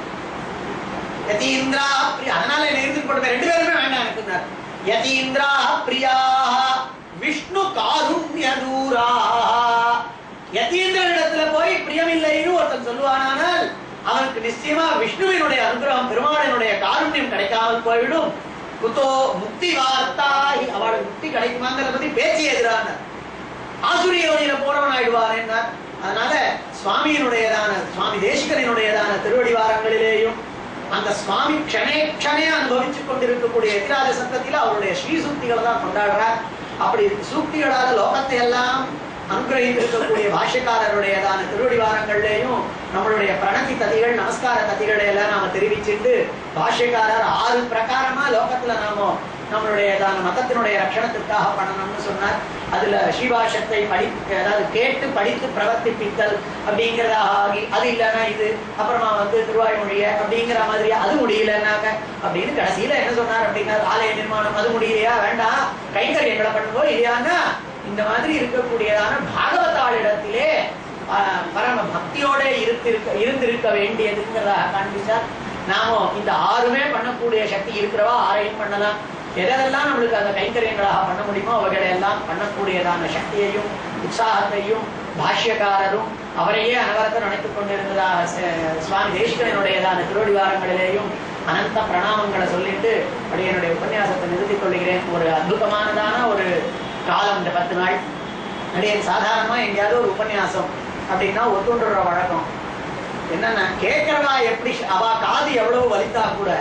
யதீந்திரா பிரியா அதனால என்ன இருந்து போட்டு ரெண்டு பேருமே வேண்டாம் இருக்குனார் யதீந்திரா பிரியா விஷ்ணு காருண்ய தூரா யதீந்திரனிடத்துல போய் பிரியமில்லைன்னு ஒருத்தன் சொல்லுவானானால் அவனுக்கு நிச்சயமா விஷ்ணுவினுடைய அனுகிரகம் பெருமாளினுடைய காருண்யம் கிடைக்காமல் போய்விடும் குத்தோ முக்தி வார்த்தாய் அவளுக்கு முக்தி கிடைக்குமாங்கிறத பத்தி பேச்சு எதிரான ஆசுரிய வழியில போறவன் ஆயிடுவார் என்றார் அதனால சுவாமியினுடையதான சுவாமி தேசிகனினுடையதான திருவடிவாரங்களிலேயும் அந்த சுவாமி க்ஷணே க்ஷணே அனுபவிச்சுக் கொண்டிருக்கக்கூடிய எதிராஜ சத்தத்தில் அவருடைய ஸ்ரீ சூக்திகளை தான் கொண்டாடுறார் அப்படி சூக்திகளால லோகத்தை எல்லாம் அனுகிரகித்திருக்கக்கூடிய பாஷ்யக்காரருடையதான திருவடிவாரங்கள்லேயும் நம்மளுடைய பிரணதி ததிகள் நமஸ்கார ததிகளை எல்லாம் நாம தெரிவிச்சுட்டு பாஷ்யக்காரர் ஆறு பிரகாரமா லோகத்துல நாம நம்மளுடையதான மதத்தினுடைய ரட்சணத்திற்காக பண்ணணும்னு சொன்னார் அதுல ஸ்ரீபாஷத்தை படி அதாவது கேட்டு படித்து பிரவர்த்திப்பித்தல் அப்படிங்கிறதாக ஆகி அது இல்லைன்னா இது அப்புறமா வந்து திருவாய்மொழிய அப்படிங்கிற மாதிரி அது முடியலன்னாங்க அப்படின்னு கடைசியில என்ன சொன்னார் அப்படின்னா ஆலய நிர்மாணம் அது முடியலையா வேண்டாம் கைங்கரியங்களை பண்ணுவோம் இல்லையான்னா இந்த மாதிரி இருக்கக்கூடியதான பாகவதாளிடத்திலே ஆஹ், பரம பக்தியோட இருந்திருக்க இருந்திருக்க வேண்டியதுங்கிறதாக காண்பிச்சார் நாமும் இந்த ஆறுமே பண்ணக்கூடிய சக்தி இருக்கிறவா ஆரையும் பண்ணலாம் எதெல்லாம் நம்மளுக்கு அந்த கைங்கரியங்களாக பண்ண முடியுமோ அவைகளை எல்லாம் பண்ணக்கூடியதான சக்தியையும் உற்சாகத்தையும் பாஷ்யக்காரரும் அவரையே அனவரத்தை நினைத்துக் கொண்டிருந்ததாக ச- சுவாமி தேசிகனுடையதான திருவடிவாரங்களிலேயும் அனந்த பிரணாமங்களை சொல்லிட்டு அப்படி என்னுடைய உபன்யாசத்தை நிறுத்திக் கொள்கிறேன் ஒரு அற்புதமானதான ஒரு காலம் இந்த பத்து நாள் அப்படியே சாதாரணமா எங்கேயாவது ஒரு உபன்யாசம் அப்படின்னா ஒத்துண்டுற வழக்கம் என்னன்னா கேட்கறவா எப்படி அவ காது எவ்வளவு வலித்தா கூட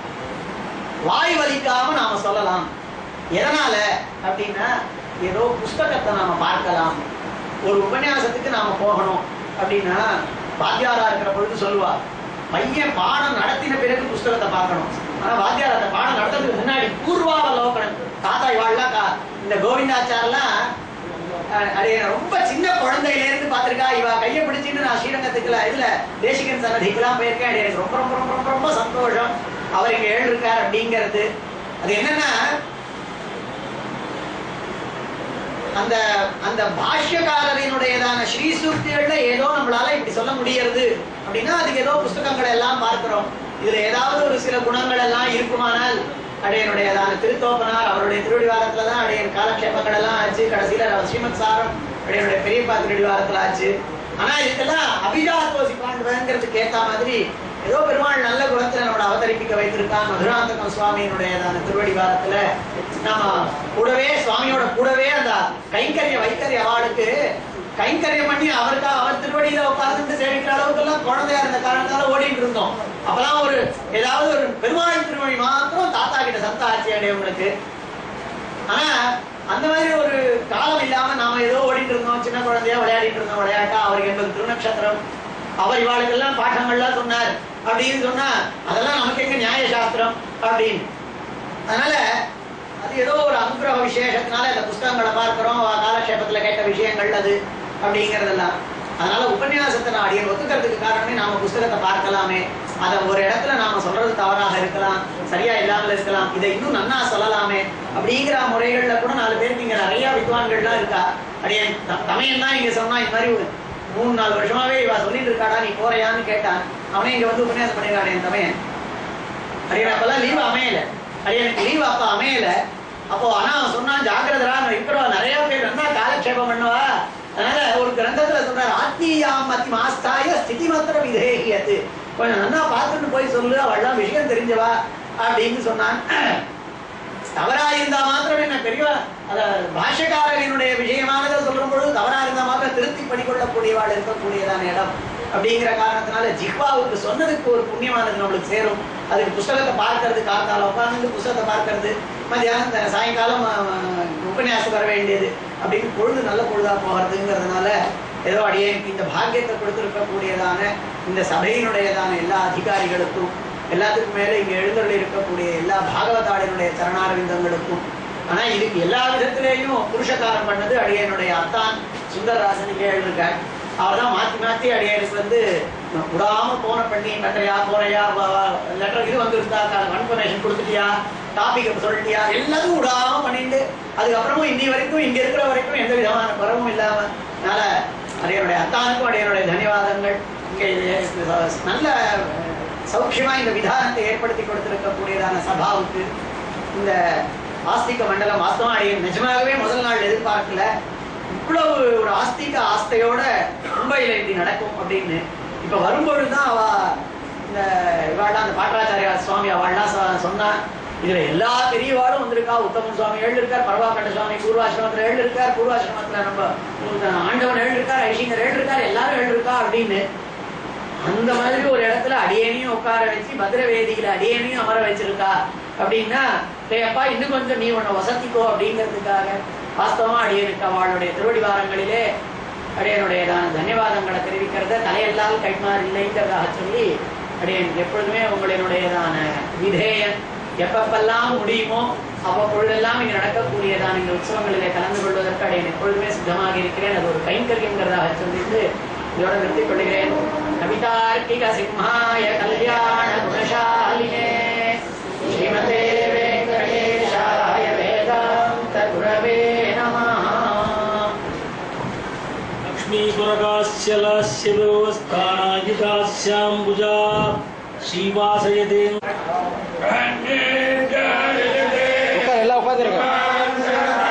வாய் வலிக்காம நாம சொல்லலாம் எதனால அப்படின்னா ஏதோ புஸ்தகத்தை நாம பார்க்கலாம் ஒரு உபன்யாசத்துக்கு நாம போகணும் அப்படின்னா வாத்தியாரா இருக்கிற பொழுது சொல்லுவா பையன் பாடம் நடத்தின பிறகு புஸ்தகத்தை பார்க்கணும் ஆனா வாத்தியார் அந்த பாடம் நடத்துறதுக்கு முன்னாடி பூர்வாவலோகனம் தாத்தா இவாள்லாம் கா- இந்த கோவிந்தாச்சாரெல்லாம் அஹ், அது ரொம்ப சின்ன குழந்தையில இருந்து பார்த்திருக்கா இவ கையை பிடிச்சிட்டு நான் ஸ்ரீரங்கத்துக்குல இதுல தேசிகன் சன்னதிக்கெல்லாம் போயிருக்கேன் அது எனக்கு ரொம்ப ரொம்ப ரொம்ப ரொம்ப ரொம்ப சந்தோஷம் அவர் இங்க எழுதிருக்கார் அப்படிங்கிறது அது என்னன்னா அந்த அந்த பாஷ்யக்காரரினுடையதான ஸ்ரீசூக்திகள்ல ஏதோ நம்மளால இப்படி சொல்ல முடியறது அப்படின்னா அதுக்கு ஏதோ புஸ்தகங்களை எல்லாம் பார்க்கிறோம் இதுல ஏதாவது ஒரு சில குணங்கள் எல்லாம் இருக்குமானால் அடையனுடையதான திருத்தோப்பனார் அவருடைய திருவடிவாரத்துல தான் அடையன் காலக்ஷேபங்கள் எல்லாம் ஆச்சு கடைசியில ஸ்ரீமத் சாரம் அடையனுடைய பெரியப்பா திருவடிவாரத்துல ஆச்சு ஆனா இதுக்கெல்லாம் அபிஜாத்தோசி பாண்டுவங்கிறதுக்கு ஏத்த மாதிரி ஏதோ பெருமாள் நல்ல குணத்துல நம்மளை அவதரிப்பிக்க வைத்திருக்கான் மதுராந்தகம் சுவாமியினுடையதான திருவடிவாரத்துல நாம கூடவே சுவாமியோட கூடவே அந்த கைங்கரிய வைக்கரிய அவளுக்கு கைங்கரியம் பண்ணி அவருக்கா அவர் திருவடியில உட்கார்ந்து சேவிக்கிற அளவுக்கு எல்லாம் குழந்தையா இருந்த காரணத்தால ஓடிட்டு இருந்தோம் அப்பெல்லாம் ஒரு ஏதாவது ஒரு பெருமாள் திருவடி மாத்திரம் தாத்தா கிட்ட சத்த ஆட்சி அடையவங்களுக்கு ஆனா அந்த மாதிரி ஒரு காலம் இல்லாம நாம ஏதோ ஓடிட்டு இருந்தோம் சின்ன குழந்தையா விளையாடிட்டு இருந்தோம் விளையாட்டா அவருக்கு என்பது திருநக்ஷத்திரம் அவர் இவாளுக்கெல்லாம் பாடங்கள்லாம் சொன்னார் அப்படின்னு சொன்னா அதெல்லாம் நமக்கு எங்க நியாய சாஸ்திரம் அப்படின்னு அதனால அது ஏதோ ஒரு அனுகிரக விசேஷத்தினால இந்த புஸ்தகங்களை பார்க்கிறோம் அவ காலக்ஷேபத்துல கேட்ட விஷயங்கள் அது அப்படிங்கறதெல்லாம் அதனால உபன்யாசத்தை நான் அடியன் ஒத்துக்கிறதுக்கு காரணமே நாம புஸ்தகத்தை பார்க்கலாமே அதை ஒரு இடத்துல நாம சொல்றது தவறாக இருக்கலாம் சரியா இல்லாமல் இருக்கலாம் இதை இன்னும் நன்னா சொல்லலாமே அப்படிங்கிற முறைகள்ல கூட நாலு பேருக்கு இங்க நிறைய வித்வான்கள்லாம் இருக்கா அடியன் த- தமையன் தான் இங்க சொன்னா இந்த மாதிரி ஒரு மூணு நாலு வருஷமாவே இவ சொல்லிட்டு இருக்காடா நீ போறியான்னு கேட்டான் அவனே இங்க வந்து உபன்யாசம் பண்ணிருக்கான் என் தமையன் அடியன் அப்பெல்லாம் லீவ் அமையல அடியனுக்கு லீவ் அப்ப அமையல அப்போ ஆனா அவன் சொன்னான் ஜாக்கிரதரா இருக்கிறவா நிறைய பேர் நல்லா காலக்ஷேபம் பண்ணுவா அதனால ஒரு கிரந்தத்துல சொல்றாரு ஆத்மீயாம் மத்தி மாஸ்தாய ஸ்திதி மாத்திர விதேகியது கொஞ்சம் நல்லா பார்த்துட்டு போய் சொல்லு அவள்லாம் விஷயம் தெரிஞ்சவா அப்படின்னு சொன்னான் தவறா இருந்தா மாத்திரம் என்ன பெரியவா அத பாஷ்யக்காரரினுடைய விஷயமானதை சொல்ற பொழுது தவறா இருந்தா மாத்திரம் திருத்தி பண்ணிக்கொள்ளக்கூடியவாள் இருக்கக்கூடியதான இடம் அப்படிங்கிற காரணத்தினால ஜிஹ்வாவுக்கு சொன்னதுக்கு ஒரு புண்ணியமானது நம்மளுக்கு சேரும் அதுக்கு புஸ்தகத்தை பார்க்கறது காத்தால உட்கார்ந்து புஸ்தகத்தை பார்க்கறது மத்தியானம் த- சாயங்காலம் அஹ், உபன்யாசம் வர வேண்டியது அப்படின்னு பொழுது நல்ல பொழுதா போகிறதுங்கிறதுனால ஏதோ அடியேனுக்கு இந்த பாக்கியத்தை கொடுத்திருக்கக்கூடியதான இந்த சபையினுடையதான எல்லா அதிகாரிகளுக்கும் எல்லாத்துக்கும் மேல இங்க எழுந்தருள் இருக்கக்கூடிய எல்லா பாகவதாளினுடைய சரணாரவிந்தங்களுக்கும் ஆனா இதுக்கு எல்லா விதத்திலேயும் புருஷகாரம் பண்ணது அடியனுடைய அத்தான் சுந்தரராசன் இங்கே எழுதிருக்கார் அவர் தான் மாத்தி மாத்தி அடியனுக்கு வந்து விடாம போன பண்ணி லெட்டரையா போறையா லெட்டர் இது வந்திருந்தா கன்ஃபர்மேஷன் கொடுத்துட்டியா டாபிக் சொல்லிட்டியா எல்லாத்தையும் விடாம பண்ணிட்டு அதுக்கப்புறமும் இன்னி வரைக்கும் இங்க இருக்கிற வரைக்கும் எந்த விதமான குறவும் இல்லாம அதனால அடையனுடைய அத்தானுக்கும் அடையனுடைய தன்யவாதங்கள் இங்க இது நல்ல சௌக்கியமா இந்த விதானத்தை ஏற்படுத்தி கொடுத்திருக்கக்கூடியதான சபாவுக்கு இந்த ஆஸ்திக மண்டலம் வாஸ்தவம் அடைய நிஜமாகவே முதல் நாள் எதிர்பார்க்கல இவ்வளவு ஒரு ஆஸ்திக ஆஸ்தையோட மும்பையில இப்படி நடக்கும் அப்படின்னு இப்ப வரும்பொழுதுதான் அவ இந்த இவாள்லாம் அந்த பாட்டராச்சாரியா சுவாமி அவள்லாம் சொ- சொன்னா இதுல எல்லா பெரியவாளும் வந்திருக்கா உத்தமன் சுவாமி எழுதி இருக்கார் பரவாக்கண்ட சுவாமி பூர்வாசிரமத்துல எழுதி இருக்கார் பூர்வாசிரமத்துல நம்ம உம், ஆண்டவன் எழுதி இருக்கார் ஐஷிங்கர் எழுதி இருக்கார் எல்லாரும் எழுதி இருக்கா அப்படின்னு அந்த மாதிரி ஒரு இடத்துல அடியேனையும் உட்கார வச்சு பத்ர வேதியில அடியேனையும் அமர வச்சிருக்கா அப்படின்னா டேய் அப்பா இன்னும் கொஞ்சம் நீ உன்னை வசதிக்கோ அப்படிங்கிறதுக்காக வாஸ்தவமா அடியனுக்கு அவளுடைய திருவடி வாரங்களிலே அடியனுடையதான தன்யவாதங்களை தெரிவிக்கிறத தலையெல்லாம் கைமாறு இல்லைங்கிறதாக சொல்லி அடியன் எப்பொழுதுமே உங்களினுடையதான விதேயன் எப்பப்பெல்லாம் முடியுமோ அவ்வப்பொழுதெல்லாம் இங்கு நடக்கக்கூடியதான இந்த உற்சவங்களிலே கலந்து கொள்வதற்கு அடியன் எப்பொழுதுமே சித்தமாக இருக்கிறேன் அது ஒரு கைங்கரியங்கிறதாக சொல்லிட்டு இதோட நிறுத்திக் கொள்கிறேன் கவிதார்க்கிக சிம்ஹாய கல்யாண குணசாலினே ஸ்ரீமதே வெங்கடேஷாய வேதாந்த குரவே நமः
लक्ष्मीपुरकाश्यलास्य व्यवस्थानायिकास्याम्बुजा श्रीवासयते
உட்கார் எல்லாம் உட்காந்துருங்க